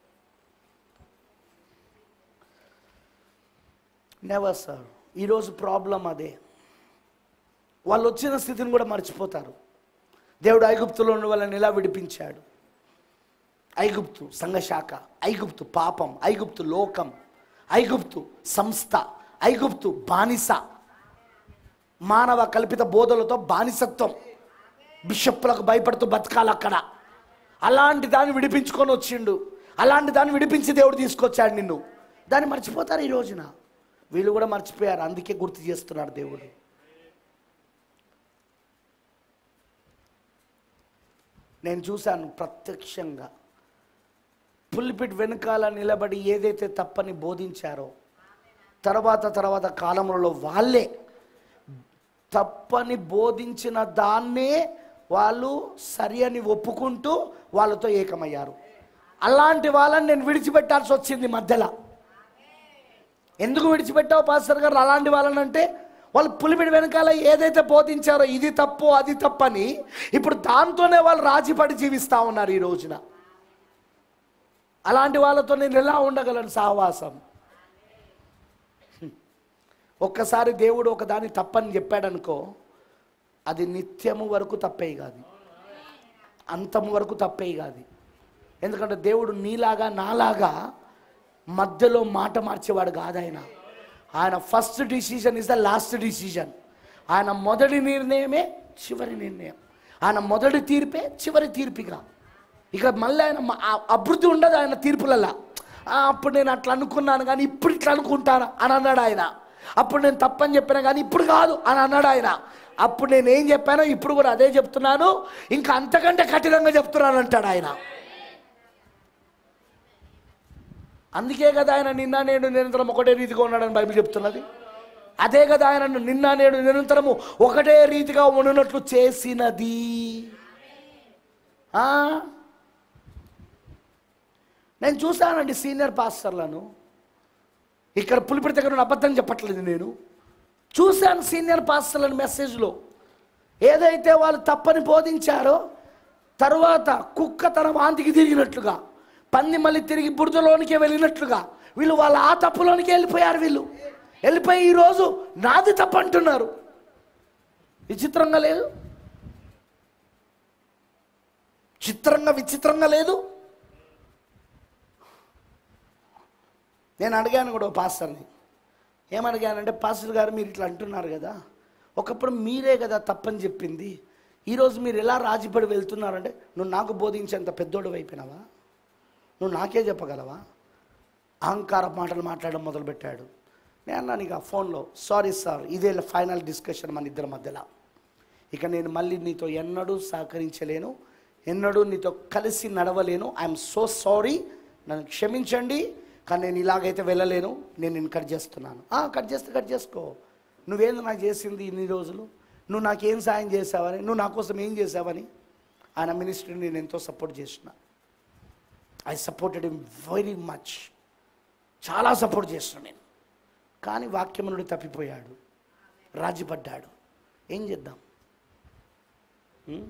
నెవర్ సార్ ఈరోజు ప్రాబ్లం అదే వాళ్ళు వచ్చిన స్థితిని కూడా మర్చిపోతారు దేవుడు ఐగుప్తులో ఉన్న వాళ్ళని ఎలా విడిపించాడు ఐగుప్తు సంఘశాఖ ఐగుప్తు పాపం ఐగుప్తు లోకం ఐగుప్తు సంస్థ ఐగుప్తు బానిస మానవ కల్పిత బోధలతో బానిసత్వం బిషప్పులకు భయపడుతూ బతకాలి అక్కడ అలాంటి దాన్ని విడిపించుకొని వచ్చిండు అలాంటి దాన్ని విడిపించి దేవుడు తీసుకొచ్చాడు నిన్ను దాన్ని మర్చిపోతారు ఈ రోజున వీళ్ళు కూడా మర్చిపోయారు అందుకే గుర్తు చేస్తున్నాడు దేవుడు నేను చూశాను ప్రత్యక్షంగా పుల్పిట్ వెనకాల నిలబడి ఏదైతే తప్పని బోధించారో తర్వాత తర్వాత కాలంలో వాళ్ళే తప్పని బోధించిన దాన్నే వాళ్ళు సరి అని ఒప్పుకుంటూ వాళ్ళతో ఏకమయ్యారు అలాంటి వాళ్ళని నేను విడిచిపెట్టాల్సి వచ్చింది మధ్యలో ఎందుకు విడిచిపెట్టావు పాస్టర్ గారు అలాంటి వాళ్ళని అంటే వాళ్ళు పులిపిడి వెనకాల ఏదైతే బోధించారో ఇది తప్పు అది తప్పని ఇప్పుడు దాంతోనే వాళ్ళు రాజీపడి జీవిస్తూ ఉన్నారు ఈ రోజున అలాంటి వాళ్ళతో నేను ఎలా ఉండగలను సహవాసం ఒక్కసారి దేవుడు ఒక దాన్ని తప్పని చెప్పాడనుకో అది నిత్యము వరకు తప్పే కాదు అంతము వరకు తప్పే కాదు ఎందుకంటే దేవుడు నీలాగా నాలాగా మధ్యలో మాట మార్చేవాడు కాదు ఆయన ఆయన first decision is the last decision ఆయన మొదటి నిర్ణయమే చివరి నిర్ణయం ఆయన మొదటి తీర్పే చివరి తీర్పిగా ఇక మళ్ళీ ఆయన మ- ఆ అభివృద్ధి ఉండదు ఆయన తీర్పులల్లా "ఆ, అప్పుడు నేను అట్లా అనుకున్నాను కానీ ఇప్పుడు ఇట్లా అనుకుంటాను అని అన్నాడు ఆయన అప్పుడు నేను తప్పని చెప్పాను కానీ ఇప్పుడు కాదు అని అన్నాడు ఆయన అప్పుడు నేను ఏం చెప్పానో ఇప్పుడు కూడా అదే చెప్తున్నాను ఇంకా అంతకంటే కఠినంగా చెప్తున్నాను అంటాడు ఆయన అందుకే కదా ఆయన నిన్న నేడు నిరంతరం ఒకటే రీతిగా ఉన్నాడని బైబిల్ చెప్తున్నది అదే కదా ఆయన నిన్న నేడు నిరంతరము ఒకటే రీతిగా ఉండినట్లు చేసినది ఆ? నేను చూశానండి సీనియర్ పాస్టర్లను ఇక్కడ పులిపిడి దగ్గర ఉన్న అబద్ధం చెప్పట్లేదు నేను చూశాను సీనియర్ పాస్టర్లను మెసేజ్లో ఏదైతే వాళ్ళు తప్పని బోధించారో తరువాత కుక్క తన వాంతికి తిరిగినట్లుగా పంది మళ్ళీ తిరిగి బురదలోనికి వెళ్ళినట్లుగా వీళ్ళు వాళ్ళ ఆ తప్పులోనికి వెళ్ళిపోయారు వీళ్ళు వెళ్ళిపోయి ఈరోజు నాది తప్పు అంటున్నారు విచిత్రంగా లేదు చిత్రంగా విచిత్రంగా లేదు నేను అడిగాను కూడా ఓ పాస్టర్ని ఏమడిగానంటే పాస్టర్ గారు మీరు ఇట్లా అంటున్నారు కదా ఒకప్పుడు మీరే కదా తప్పని చెప్పింది ఈరోజు మీరు ఎలా రాజీపడి వెళ్తున్నారంటే నువ్వు నాకు బోధించేంత పెద్దోడు అయిపోయినావా నువ్వు నాకే చెప్పగలవా అహంకార మాటలు మాట్లాడడం మొదలుపెట్టాడు నేను అన్నాను ఇక ఫోన్లో సారీ సార్ ఇదే ఫైనల్ డిస్కషన్ మన ఇద్దరి మధ్యలో ఇక నేను మళ్ళీ నీతో ఎన్నడూ సహకరించలేను ఎన్నడూ నీతో కలిసి నడవలేను ఐఎమ్ సో సారీ నన్ను క్షమించండి కానీ నేను ఇలాగైతే వెళ్ళలేను నేను నేను కట్ చేస్తున్నాను "ఆ, కట్ చేస్తే కట్ చేసుకో నువ్వేంది నాకు చేసింది ఇన్ని రోజులు నువ్వు నాకేం సాయం చేసావని నువ్వు నా కోసం ఏం చేసావని ఆయన మినిస్ట్రీని నేను ఎంతో సపోర్ట్ చేసిన I supported him very much చాలా సపోర్ట్ చేసిన నేను కానీ వాక్యం నుండి తప్పిపోయాడు రాజీపడ్డాడు ఏం చేద్దాం ఉం?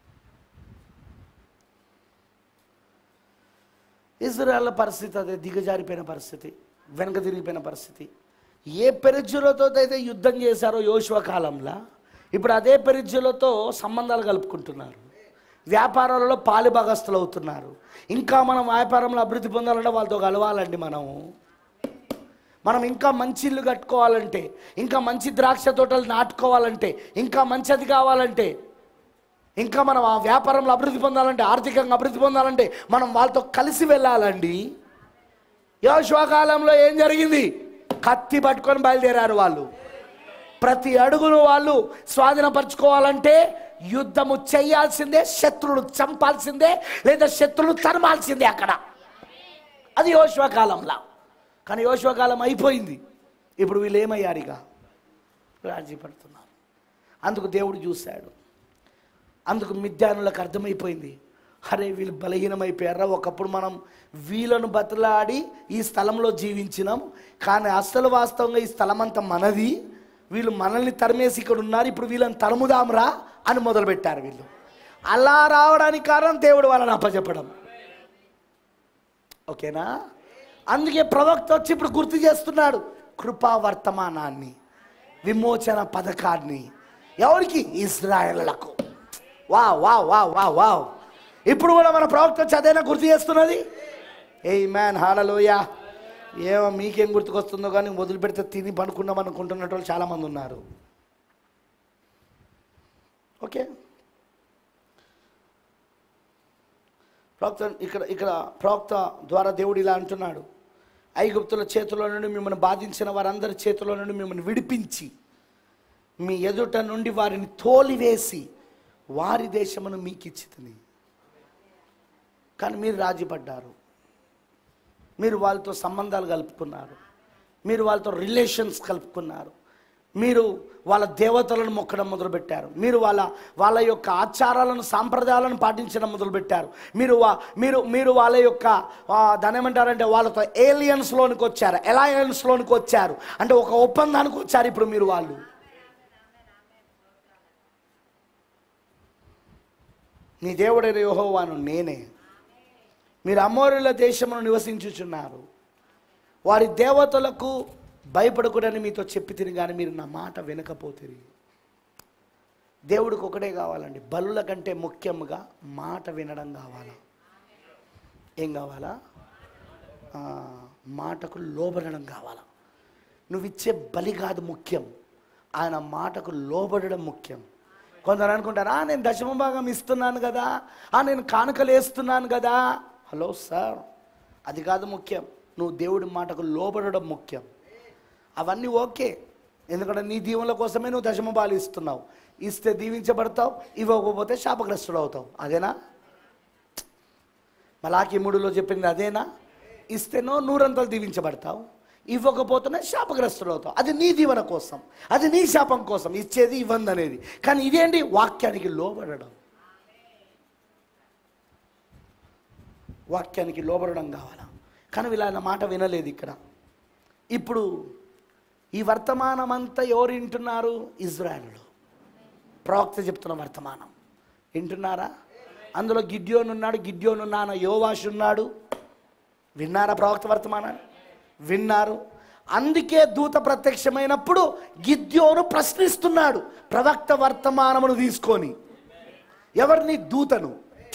ఇజ్రాయల్ పరిస్థితి అదే దిగజారిపోయిన పరిస్థితి వెనక తిరిగిపోయిన పరిస్థితి ఏ పెరిజ్జులతో అయితే యుద్ధం చేశారో యోశువ కాలంలో ఇప్పుడు అదే పెరిజ్జులతో సంబంధాలు కలుపుకుంటున్నారు వ్యాపారాలలో పాలిభాగస్తులు అవుతున్నారు ఇంకా మనం వ్యాపారంలో అభివృద్ధి పొందాలంటే వాళ్ళతో కలవాలండి మనము మనం ఇంకా మంచి ఇల్లు కట్టుకోవాలంటే ఇంకా మంచి ద్రాక్ష తోటలు నాటుకోవాలంటే ఇంకా మంచిది కావాలంటే ఇంకా మనం ఆ వ్యాపారంలో అభివృద్ధి పొందాలంటే ఆర్థికంగా అభివృద్ధి పొందాలంటే మనం వాళ్ళతో కలిసి వెళ్ళాలండి యోశ్వకాలంలో ఏం జరిగింది కత్తి పట్టుకొని బయలుదేరారు వాళ్ళు ప్రతి అడుగును వాళ్ళు స్వాధీనపరచుకోవాలంటే యుద్ధము చేయాల్సిందే శత్రువులు చంపాల్సిందే లేదా శత్రువులు తరమాల్సిందే అక్కడ అది యోశ్వకాలంలో కానీ యోశ్వకాలం అయిపోయింది ఇప్పుడు వీళ్ళు ఏమయ్యారు ఇక రాజీ పడుతున్నారు అందుకు దేవుడు చూశాడు అందుకు మిద్యానులకు అర్థమైపోయింది అరే వీళ్ళు బలహీనమైపోయారా ఒకప్పుడు మనం వీళ్ళను బతలాడి ఈ స్థలంలో జీవించినాం కానీ అసలు వాస్తవంగా ఈ స్థలం అంతా మనది వీళ్ళు మనల్ని తరిమేసి ఇక్కడ ఉన్నారు ఇప్పుడు వీళ్ళని తరుముదాంరా అని మొదలుపెట్టారు వీళ్ళు అలా రావడానికి కారణం దేవుడు వాళ్ళని అప్పచెప్పడం ఓకేనా అందుకే ప్రవక్త వచ్చి ఇప్పుడు గుర్తు చేస్తున్నాడు కృపా వర్తమానాన్ని విమోచన పథకాన్ని ఎవరికి ఇజ్రాయలకు వా వా వా వా వావ్ ఇప్పుడు కూడా మన ప్రవక్త వచ్చి అదేనా గుర్తు చేస్తున్నది ఏ మ్యాన్ హాలలోయ ఏమో మీకేం గుర్తుకొస్తుందో కానీ వదిలిపెడితే తిని పడుకున్నాం అనుకుంటున్నట్టు వాళ్ళు చాలామంది ఉన్నారు ఓకే ప్రవక్త ఇక్కడ ఇక్కడ ప్రవక్త ద్వారా దేవుడు ఇలా అంటున్నాడు ఐగుప్తుల చేతిలో నుండి మిమ్మల్ని బాధించిన వారందరి చేతిలో నుండి మిమ్మల్ని విడిపించి మీ ఎదుట నుండి వారిని తోలివేసి వారి దేశమును మీకు ఇచ్చితిని కానీ మీరు రాజీపడ్డారు మీరు వాళ్ళతో సంబంధాలు కలుపుకున్నారు మీరు వాళ్ళతో రిలేషన్స్ కలుపుకున్నారు మీరు వాళ్ళ దేవతలను మొక్కడం మొదలుపెట్టారు మీరు వాళ్ళ వాళ్ళ యొక్క ఆచారాలను సాంప్రదాయాలను పాటించడం మొదలుపెట్టారు మీరు వా మీరు మీరు వాళ్ళ యొక్క ఆ, దాని ఏమంటారంటే వాళ్ళతో ఏలియన్స్లోనికి వచ్చారు ఎలయన్స్లోనికి వచ్చారు అంటే ఒక ఒప్పందానికి వచ్చారు ఇప్పుడు మీరు వాళ్ళు నీ దేవుడైన యెహోవాను నేనే మీరు అమోరుల దేశమును నివసించుచున్నారు వారి దేవతలకు భయపడకూడని మీతో చెప్పి తిని కానీ మీరు నా మాట వినకపోతుంది దేవుడికి ఒకటే కావాలండి బలుల కంటే ముఖ్యంగా మాట వినడం కావాలా ఏం కావాలా ఆ, మాటకు లోబడడం కావాలా నువ్వు ఇచ్చే బలి కాదు ముఖ్యం ఆయన మాటకు లోబడడం ముఖ్యం కొందరు అనుకుంటారు "ఆ, నేను దశమ భాగం ఇస్తున్నాను కదా ఆ నేను కానుకలు వేస్తున్నాను కదా హలో సార్ అది కాదు ముఖ్యం నువ్వు దేవుడి మాటకు లోబడడం ముఖ్యం అవన్నీ ఓకే ఎందుకంటే నీ దీవెనల కోసమే నువ్వు దశమ బాలు ఇస్తున్నావు ఇస్తే దీవించబడతావు ఇవ్వకపోతే శాపగ్రస్తుడు అవుతావు అదేనా మలాకి మూడులో చెప్పింది అదేనా ఇస్తేనో నూరంతలు దీవించబడతావు ఇవ్వకపోతేనే శాపగ్రస్తుడు అవుతావు అది నీ దీవెన కోసం అది నీ శాపం కోసం ఇచ్చేది ఇవ్వంది అనేది కానీ ఇదేంటి వాక్యానికి లోబడడం వాక్యానికి లోబడడం కావాలా కానీ వీళ్ళ ఆయన మాట వినలేదు ఇక్కడ ఇప్పుడు ఈ వర్తమానం అంతా ఎవరు వింటున్నారు ఇజ్రాయలు ప్రవక్త చెప్తున్న వర్తమానం వింటున్నారా అందులో గిడ్యోన్ ఉన్నాడు గిడ్యోన్ నాన్న యోవాష్ ఉన్నాడు విన్నారా ప్రవక్త వర్తమానాన్ని విన్నారు అందుకే దూత ప్రత్యక్షమైనప్పుడు గిద్యోను ప్రశ్నిస్తున్నాడు ప్రవక్త వర్తమానమును తీసుకొని ఎవరిని దూతను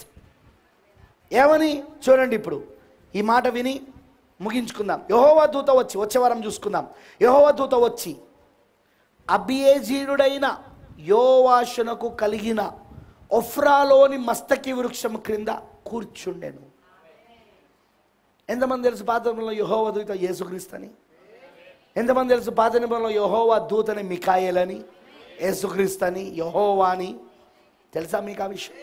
ఏమని చూడండి ఇప్పుడు ఈ మాట విని ముగించుకుందాం యహోవా దూత వచ్చి వచ్చే వారం చూసుకుందాం యహోవా దూత వచ్చి అభియేజీయుడైన యోవాషునకు కలిగిన ఒఫ్రాలోని మస్తకి వృక్షం క్రింద కూర్చుండెను ఎంతమంది తెలుసు పాత నిబంధనలో యహోవా దూత యేసుక్రీస్తని ఎంతమంది తెలుసు పాత నిబంధనలో యహోవా దూతని మికాయేలని యేసుక్రీస్తని యహోవాని తెలుసా మీకు ఆ విషయం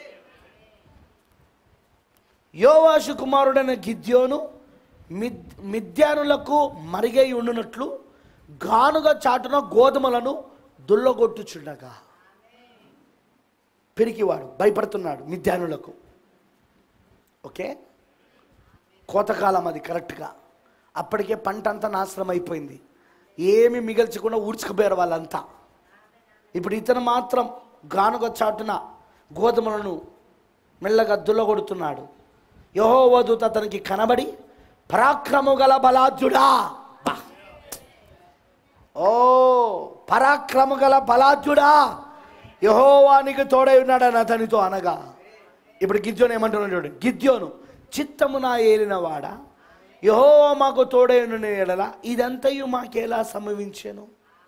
యోవాషు కుమారుడైన గిద్యోను మిద్ మిద్యానులకు మరిగై ఉండునట్లు గానుగ చాటున గోధుమలను దుల్లగొట్టుచుండగా పిరికివాడు భయపడుతున్నాడు మిద్యానులకు ఓకే కోతకాలం అది కరెక్ట్గా అప్పటికే పంట అంతా నాశనం అయిపోయింది ఏమి మిగల్చకుండా ఊడ్చుకుపోయారు వాళ్ళంతా ఇప్పుడు ఇతను మాత్రం గానుగ చాటున గోధుమలను మెల్లగా దుల్లగొడుతున్నాడు యహోవదూత అతనికి కనబడి పరాక్రము గల బలాద్యుడా బా. ఓ పరాక్రము గల బలాద్యుడా యహోవానికి తోడై ఉన్నాడని అతనితో అనగా ఇప్పుడు గిద్యోను ఏమంటున్నాడు చూడండి గిద్యోను చిత్తము నా ఏలినవాడా యహోవా మాకు తోడై ఉన్న ఎడల ఇదంతయు మాకెలా సంభవించాను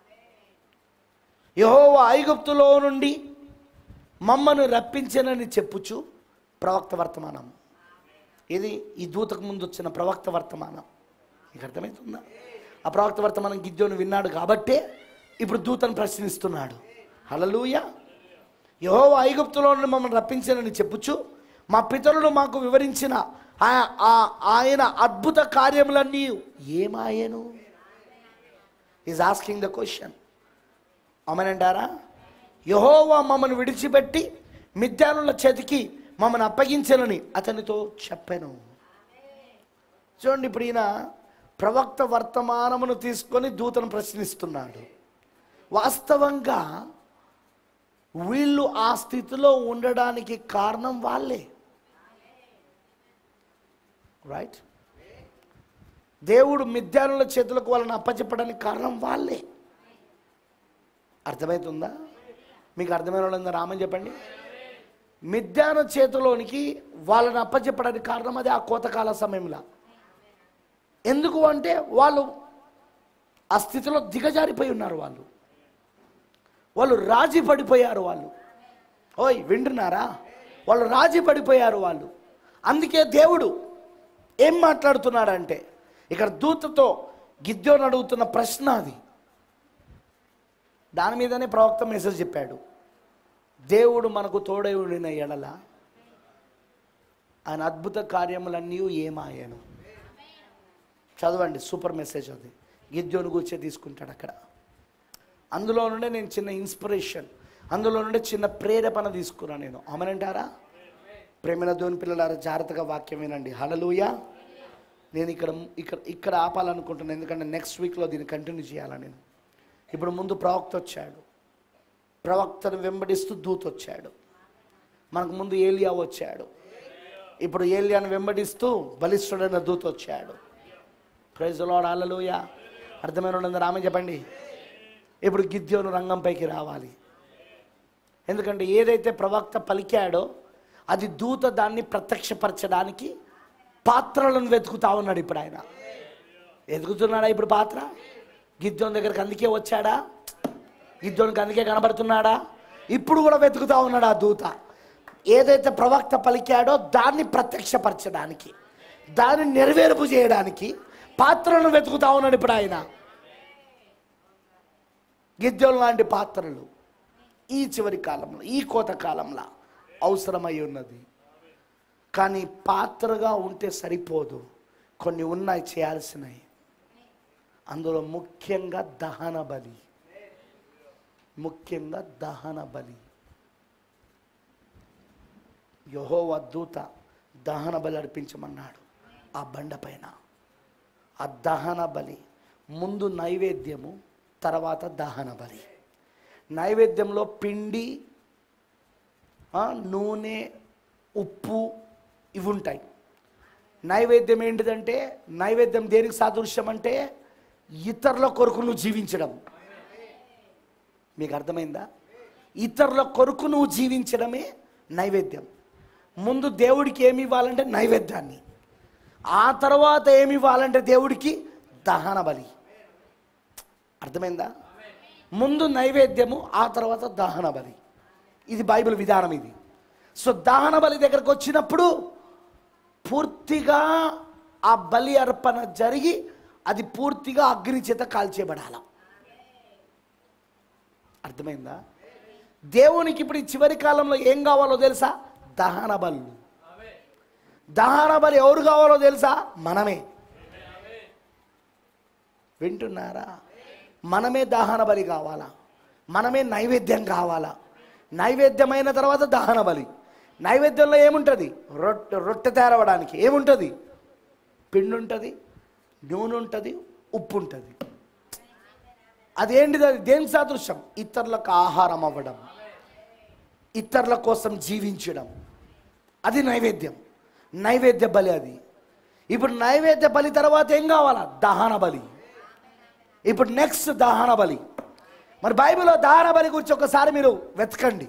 యహోవా ఐగుప్తులో నుండి మమ్మను రప్పించనని చెప్పుచు ప్రవక్త వర్తమానం ఇది ఈ దూతకు ముందు వచ్చిన ప్రవక్త వర్తమానం నీకు అర్థమవుతుందా ఆ ప్రవక్త వర్తమానం గిద్యోను విన్నాడు కాబట్టే ఇప్పుడు దూతను ప్రశ్నిస్తున్నాడు హలలుయ యహోవా ఐగుప్తులో నుండి మమ్మల్ని రప్పించనని చెప్పుచు మా పితరులు మాకు వివరించిన ఆ- ఆ- ఆయన అద్భుత కార్యములన్నీ ఏమాయను ఈజ్ ఆస్కింగ్ ద క్వశ్చన్ అమనంటారా యహోవా మమ్మల్ని విడిచిపెట్టి మిద్యానుల చేతికి మమ్మల్ని అప్పగించనని అతనితో చెప్పాను చూడండి ఇప్పుడు ఈయన ప్రవక్త వర్తమానమును తీసుకొని దూతను ప్రశ్నిస్తున్నాడు వాస్తవంగా వీళ్ళు ఆ స్థితిలో ఉండడానికి కారణం వాళ్ళే రైట్ దేవుడు మిథ్యానుల చేతులకు వాళ్ళని అప్పచెప్పడానికి కారణం వాళ్ళే అర్థమవుతుందా మీకు అర్థమైన వాళ్ళందరూ రామని చెప్పండి మిథ్యాన చేతిలోనికి వాళ్ళని అప్పచెప్పడానికి కారణం అది ఆ కోతకాల సమయంలో ఎందుకు అంటే వాళ్ళు ఆ స్థితిలో దిగజారిపోయి ఉన్నారు వాళ్ళు వాళ్ళు రాజీ పడిపోయారు వాళ్ళు ఓయ్ వింటున్నారా వాళ్ళు రాజీ పడిపోయారు వాళ్ళు అందుకే దేవుడు ఏం మాట్లాడుతున్నాడంటే ఇక్కడ దూతతో గిద్యోని అడుగుతున్న ప్రశ్న అది దాని మీదనే ప్రవక్త మెసేజ్ చెప్పాడు దేవుడు మనకు తోడై ఉండిన ఎడల ఆయన అద్భుత కార్యములన్నీ ఏమాయను చదవండి సూపర్ మెసేజ్ అది గిద్యోని కూర్చే తీసుకుంటాడు అక్కడ అందులో నుండే నేను చిన్న ఇన్స్పిరేషన్ అందులో నుండే చిన్న ప్రేరేపణ తీసుకున్నాను నేను అమనంటారా ప్రేమైన దేవుని పిల్లలారా జాగ్రత్తగా వాక్యం వినండి హలలుయ నేను ఇక్కడ ఇక్కడ ఇక్కడ ఆపాలనుకుంటున్నాను ఎందుకంటే నెక్స్ట్ వీక్లో దీన్ని కంటిన్యూ చేయాలని నేను ఇప్పుడు ముందు ప్రవక్త వచ్చాడు ప్రవక్తను వెంబడిస్తూ దూత వచ్చాడు మనకు ముందు ఏలియా వచ్చాడు ఇప్పుడు ఏలియాను వెంబడిస్తూ బలిష్ఠుడైన దూత వచ్చాడు ప్రైజ్ లాడ్ అల్లలుయ అర్థమైన వాళ్ళందరూ ఆమె చెప్పండి ఇప్పుడు గిద్యోను రంగంపైకి రావాలి ఎందుకంటే ఏదైతే ప్రవక్త పలికాడో అది దూత దాన్ని ప్రత్యక్షపరచడానికి పాత్రలను వెతుకుతా ఉన్నాడు ఇప్పుడు ఆయన వెతుకుతున్నాడా ఇప్పుడు పాత్ర గిద్దోని దగ్గరికి అందుకే వచ్చాడా గిద్దోనికి అందుకే కనబడుతున్నాడా ఇప్పుడు కూడా వెతుకుతా ఉన్నాడు ఆ దూత ఏదైతే ప్రవక్త పలికాడో దాన్ని ప్రత్యక్షపరచడానికి దాన్ని నెరవేర్పు చేయడానికి పాత్రలను వెతుకుతా ఉన్నాడు ఇప్పుడు ఆయన గిద్దెలు లాంటి పాత్రలు ఈ చివరి కాలంలో ఈ కోత కాలంలో అవసరమై ఉన్నది కానీ పాత్రగా ఉంటే సరిపోదు కొన్ని ఉన్నాయి చేయాల్సినవి అందులో ముఖ్యంగా దహన బలి ముఖ్యంగా దహన బలి యహోవ దూత దహన బలి అర్పించమన్నాడు ఆ బండ పైన ఆ దహన బలి ముందు నైవేద్యము తర్వాత దహన బలి నైవేద్యంలో పిండి ఆ, నూనె ఉప్పు ఇవి ఉంటాయి నైవేద్యం ఏంటిదంటే నైవేద్యం దేనికి సాదృశ్యం అంటే ఇతరుల కొరకు నువ్వు జీవించడం మీకు అర్థమైందా ఇతరుల కొరకు నువ్వు జీవించడమే నైవేద్యం ముందు దేవుడికి ఏమి ఇవ్వాలంటే నైవేద్యాన్ని ఆ తర్వాత ఏమి ఇవ్వాలంటే దేవుడికి దహన బలి అర్థమైందా ముందు నైవేద్యము ఆ తర్వాత దహన బలి ఇది బైబిల్ విధానం ఇది సో దహన బలి దగ్గరకు వచ్చినప్పుడు పూర్తిగా ఆ బలి అర్పణ జరిగి అది పూర్తిగా అగ్ని చేత కాల్చేయబడాల అర్థమైందా దేవునికి ఇప్పుడు ఈ చివరి కాలంలో ఏం కావాలో తెలుసా దహన బలు దహన బలి ఎవరు కావాలో తెలుసా మనమే వింటున్నారా మనమే దహన బలి కావాలా మనమే నైవేద్యం కావాలా నైవేద్యమైన తర్వాత దహన బలి నైవేద్యంలో ఏముంటుంది రొట్టె రొట్టె తయారవడానికి ఏముంటుంది పిండి ఉంటుంది నూనె ఉంటుంది ఉప్పు ఉంటుంది అదేంటిది అది దేని సాదృశ్యం ఇతరులకు ఆహారం అవ్వడం ఇతరుల కోసం జీవించడం అది నైవేద్యం నైవేద్య బలి అది ఇప్పుడు నైవేద్య బలి తర్వాత ఏం కావాలా దహన బలి ఇప్పుడు నెక్స్ట్ దహన బలి మరి బైబిల్లో దహన బలి గురించి ఒకసారి మీరు వెతకండి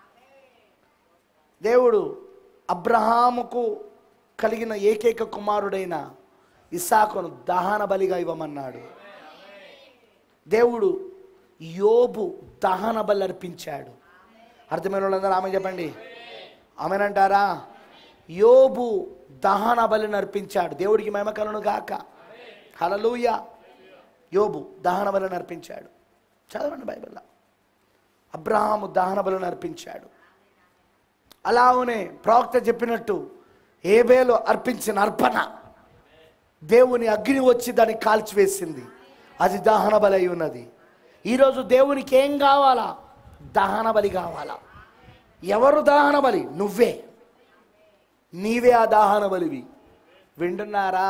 దేవుడు అబ్రహాముకు కలిగిన ఏకైక కుమారుడైన ఇసాకును దహన బలిగా ఇవ్వమన్నాడు దేవుడు యోబు దహన బలి అర్పించాడు అర్థమైన వాళ్ళందరూ ఆమె చెప్పండి ఆమెనంటారా యోబు దహన బలిని అర్పించాడు దేవుడికి మహిమ కలును గాక హలలుయ యోబు దహన బలిని అర్పించాడు చదవండి బైబిల్లో అబ్రహాము దహన బలిని అర్పించాడు అలానే ప్రవక్త చెప్పినట్టు ఏబేలు అర్పించిన అర్పణ దేవుని అగ్ని వచ్చి దాన్ని కాల్చివేసింది అది దహన బలి అయి ఉన్నది ఈరోజు దేవునికి ఏం కావాలా దహన బలి కావాలా ఎవరు దహన బలి నువ్వే నీవే ఆ దాహన బలివి వింటున్నారా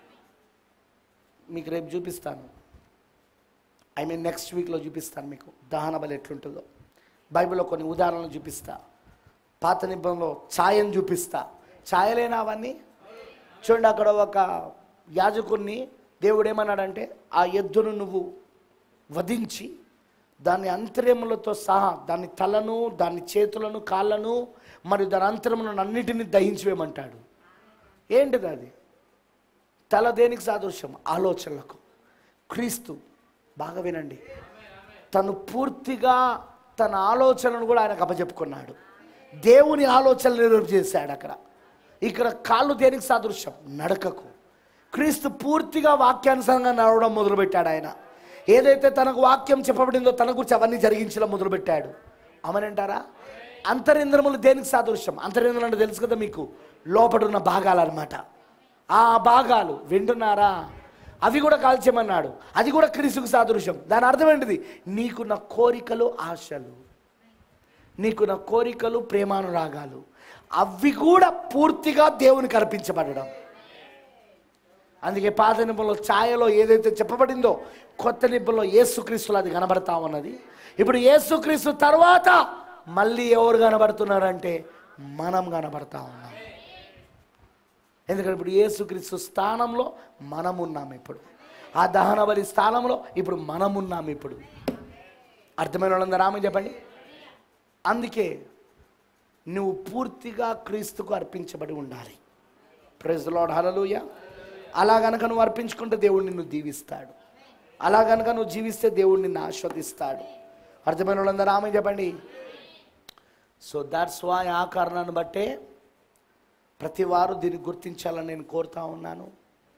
మీకు రేపు చూపిస్తాను ఐ మీన్ నెక్స్ట్ వీక్లో చూపిస్తాను మీకు దహన బలి ఎట్లుంటుందో బైబిల్లో కొన్ని ఉదాహరణలు చూపిస్తా పాత నిబంధనలో ఛాయను చూపిస్తా ఛాయలేనా అవన్నీ చూడండి అక్కడ ఒక యాజకుడిని దేవుడు ఏమన్నాడంటే ఆ ఎద్దును నువ్వు వధించి దాని అంతర్యములతో సహా దాని తలను దాని చేతులను కాళ్ళను మరియు దాని అంతరములను అన్నిటిని దహించివేయమంటాడు ఏంటిది అది తల దేనికి సాదృశ్యం ఆలోచనలకు క్రీస్తు బాగా వినండి తను పూర్తిగా తన ఆలోచనను కూడా ఆయనకు అప్పచెప్పుకున్నాడు దేవుని ఆలోచనలు నెరవేర్పు చేశాడు అక్కడ ఇక్కడ కాళ్ళు దేనికి సాదృశ్యం నడకకు క్రీస్తు పూర్తిగా వాక్యానుసారంగా నడవడం మొదలుపెట్టాడు ఆయన ఏదైతే తనకు వాక్యం చెప్పబడిందో తన గురించి అవన్నీ జరిగించడం మొదలుపెట్టాడు అమనంటారా అంతరింద్రములు దేనికి సాదృశ్యం అంతరింద్రం అంటే తెలుసు కదా మీకు లోపడున్న భాగాలు అనమాట ఆ భాగాలు వింటున్నారా అవి కూడా కాల్చేయమన్నాడు అది కూడా క్రీస్తుకు సాదృశ్యం దాని అర్థం ఏంటిది నీకున్న కోరికలు ఆశలు నీకున్న కోరికలు ప్రేమానురాగాలు అవి కూడా పూర్తిగా దేవునికి అర్పించబడడం అందుకే పాత నిబంధనలో ఛాయలో ఏదైతే చెప్పబడిందో కొత్త నిబంధనలో యేసుక్రీస్తులు అది కనబడతా ఉన్నది ఇప్పుడు యేసుక్రీస్తు తర్వాత మళ్ళీ ఎవరు కనబడుతున్నారంటే మనం కనబడతా ఉన్నాం ఎందుకంటే ఇప్పుడు యేసుక్రీస్తు స్థానంలో మనం ఉన్నాం ఇప్పుడు ఆ దహన బలి స్థానంలో ఇప్పుడు మనం ఉన్నాం ఇప్పుడు అర్థమైన వాళ్ళందరూ రామని చెప్పండి అందుకే నువ్వు పూర్తిగా క్రీస్తుకు అర్పించబడి ఉండాలి ప్రెజ్ లాడ్ హలలుయ అలా గనక నువ్వు అర్పించుకుంటే దేవుడు నిన్ను దీవిస్తాడు అలా గనక నువ్వు జీవిస్తే దేవుడు నిన్ను ఆస్వాదిస్తాడు అర్థమైన వాళ్ళందరూ రామని చెప్పండి సో దాట్స్ వై ఆ కారణాన్ని బట్టే ప్రతి వారు దీన్ని గుర్తించాలని నేను కోరుతా ఉన్నాను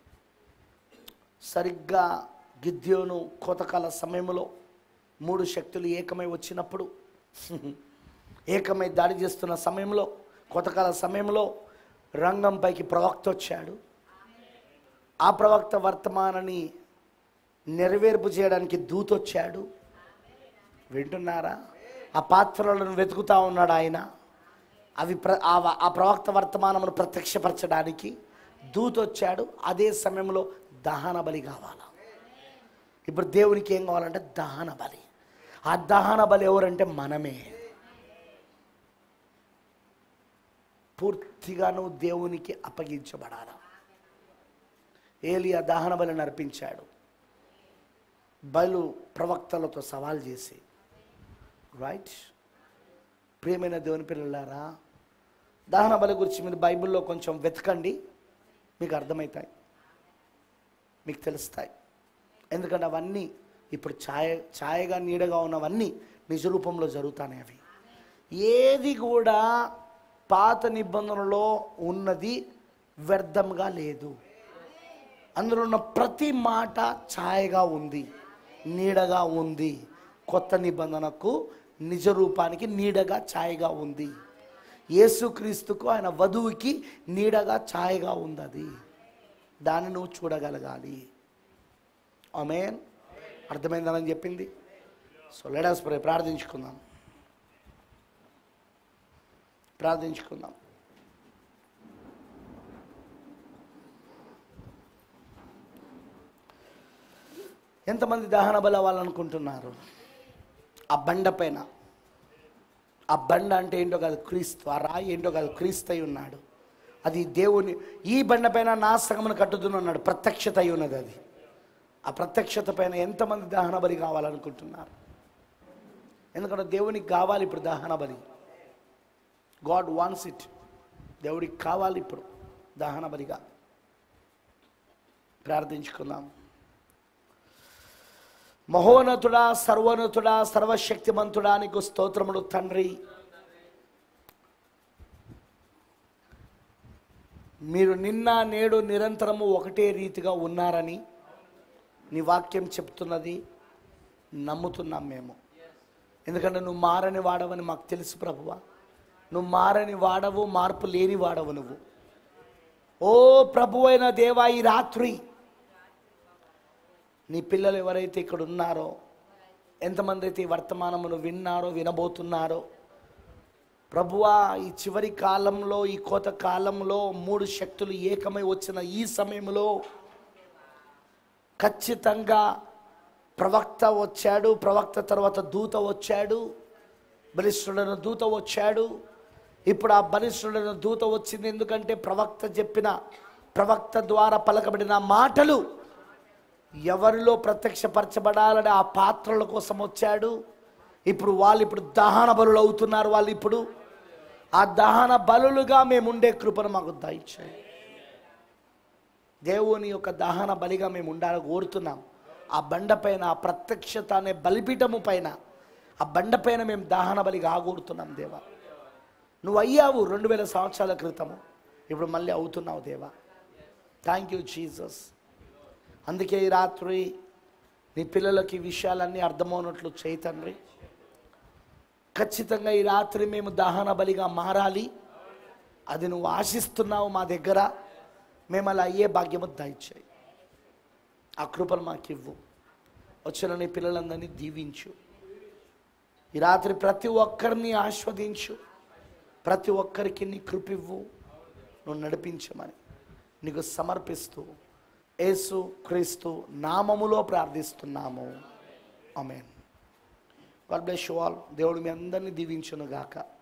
సరిగ్గా గిద్యోను కోతకాల సమయంలో మూడు శక్తులు ఏకమై వచ్చినప్పుడు ఏకమై దాడి చేస్తున్న సమయంలో కోతకాల సమయంలో రంగంపైకి ప్రవక్త వచ్చాడు ఆ ప్రవక్త వర్తమానాన్ని నెరవేర్పు చేయడానికి దూత వచ్చాడు వింటున్నారా ఆ పాత్రలను వెతుకుతా ఉన్నాడు ఆయన అవి ప్ర ఆ వ- ఆ ప్రవక్త వర్తమానమును ప్రత్యక్షపరచడానికి దూత వచ్చాడు అదే సమయంలో దహన బలి కావాలా ఇప్పుడు దేవునికి ఏం కావాలంటే దహన బలి ఆ దహన బలి ఎవరంటే మనమే పూర్తిగా నువ్వు దేవునికి అప్పగించబడాల ఏలియా దహన బలిని అర్పించాడు బలు ప్రవక్తలతో సవాల్ చేసి రైట్ ప్రియమైన దేవుని పిల్లలారా దహన బలి గురించి మీరు బైబిల్లో కొంచెం వెతకండి మీకు అర్థమవుతాయి మీకు తెలుస్తాయి ఎందుకంటే అవన్నీ ఇప్పుడు ఛాయ ఛాయగా నీడగా ఉన్నవన్నీ నిజ రూపంలో జరుగుతాయి అవి ఏది కూడా పాత నిబంధనలో ఉన్నది వ్యర్థంగా లేదు అందులో ఉన్న ప్రతి మాట ఛాయగా ఉంది నీడగా ఉంది కొత్త నిబంధనకు నిజ రూపానికి నీడగా ఛాయగా ఉంది యేసుక్రీస్తుకు ఆయన వధువుకి నీడగా ఛాయగా ఉంది అది దాన్ని నువ్వు చూడగలగాలి ఆమెన్ అర్థమైందని చెప్పింది సో లెడస్ ప్రే ప్రార్థించుకుందాం ప్రార్థించుకుందాం ఎంతమంది దహన బలి అవ్వాలనుకుంటున్నారు ఆ బండ పైన ఆ బండ అంటే ఏంటో కాదు క్రీస్తు ఆ రాయి ఏంటో కాదు క్రీస్తు అయి ఉన్నాడు అది దేవుని ఈ బండ పైన నా సగమును కట్టుతున్నాడు ప్రత్యక్షత అయి ఉన్నది అది ఆ ప్రత్యక్షత పైన ఎంతమంది దహన బలి కావాలనుకుంటున్నారు ఎందుకంటే దేవునికి కావాలి ఇప్పుడు దహన బలి గాడ్ వాన్స్ ఇట్ దేవుడికి కావాలి ఇప్పుడు దహన బలిగా ప్రార్థించుకుందాం మహోన్నతుడా సర్వోన్నతుడా సర్వశక్తిమంతుడా నీకు స్తోత్రములు తండ్రి మీరు నిన్న నేడు నిరంతరము ఒకటే రీతిగా ఉన్నారని నీ వాక్యం చెప్తున్నది నమ్ముతున్నాం మేము ఎందుకంటే నువ్వు మారని వాడవని మాకు తెలుసు ప్రభువా నువ్వు మారని వాడవు మార్పు లేని వాడవు నువ్వు ఓ ప్రభు అయిన దేవా ఈ రాత్రి నీ పిల్లలు ఎవరైతే ఇక్కడ ఉన్నారో ఎంతమంది అయితే ఈ వర్తమానమును విన్నారో వినబోతున్నారో ప్రభువా ఈ చివరి కాలంలో ఈ కోత కాలంలో మూడు శక్తులు ఏకమై వచ్చిన ఈ సమయంలో ఖచ్చితంగా ప్రవక్త వచ్చాడు ప్రవక్త తర్వాత దూత వచ్చాడు బలిష్ఠుడైన దూత వచ్చాడు ఇప్పుడు ఆ బలిష్ఠుడైన దూత వచ్చింది ఎందుకంటే ప్రవక్త చెప్పిన ప్రవక్త ద్వారా పలకబడిన మాటలు ఎవరిలో ప్రత్యక్షపరచబడాలని ఆ పాత్రల కోసం వచ్చాడు ఇప్పుడు వాళ్ళు ఇప్పుడు దహన బలులు అవుతున్నారు వాళ్ళు ఇప్పుడు ఆ దహన బలులుగా మేము ఉండే కృపను మాకు దయచేయి దేవుని యొక్క దహన బలిగా మేము ఉండాలని కోరుతున్నాం ఆ బండ పైన ఆ ప్రత్యక్షత అనే బలిపీఠము పైన ఆ బండ పైన మేము దహన బలిగా ఆగూరుతున్నాం దేవా నువ్వు అయ్యావు రెండు వేల సంవత్సరాల క్రితము ఇప్పుడు మళ్ళీ అవుతున్నావు దేవా థ్యాంక్ యూ జీసస్ అందుకే ఈ రాత్రి నీ పిల్లలకి ఈ విషయాలన్నీ అర్థమవునట్లు చేయి తండ్రి ఖచ్చితంగా ఈ రాత్రి మేము దహన బలిగా మారాలి అది నువ్వు ఆశిస్తున్నావు మా దగ్గర మేము అలా అయ్యే భాగ్యము దయచేయి ఆ కృపను మాకు ఇవ్వు వచ్చిన నీ పిల్లలందరినీ దీవించు ఈ రాత్రి ప్రతి ఒక్కరిని ఆస్వాదించు ప్రతి ఒక్కరికి నీ కృపివ్వు నువ్వు నడిపించమని నీకు సమర్పిస్తూ యేసు క్రీస్తు నామములో ప్రార్థిస్తున్నాము amen God bless you all దేవుడు మీ అందరినీ దీవించును గాక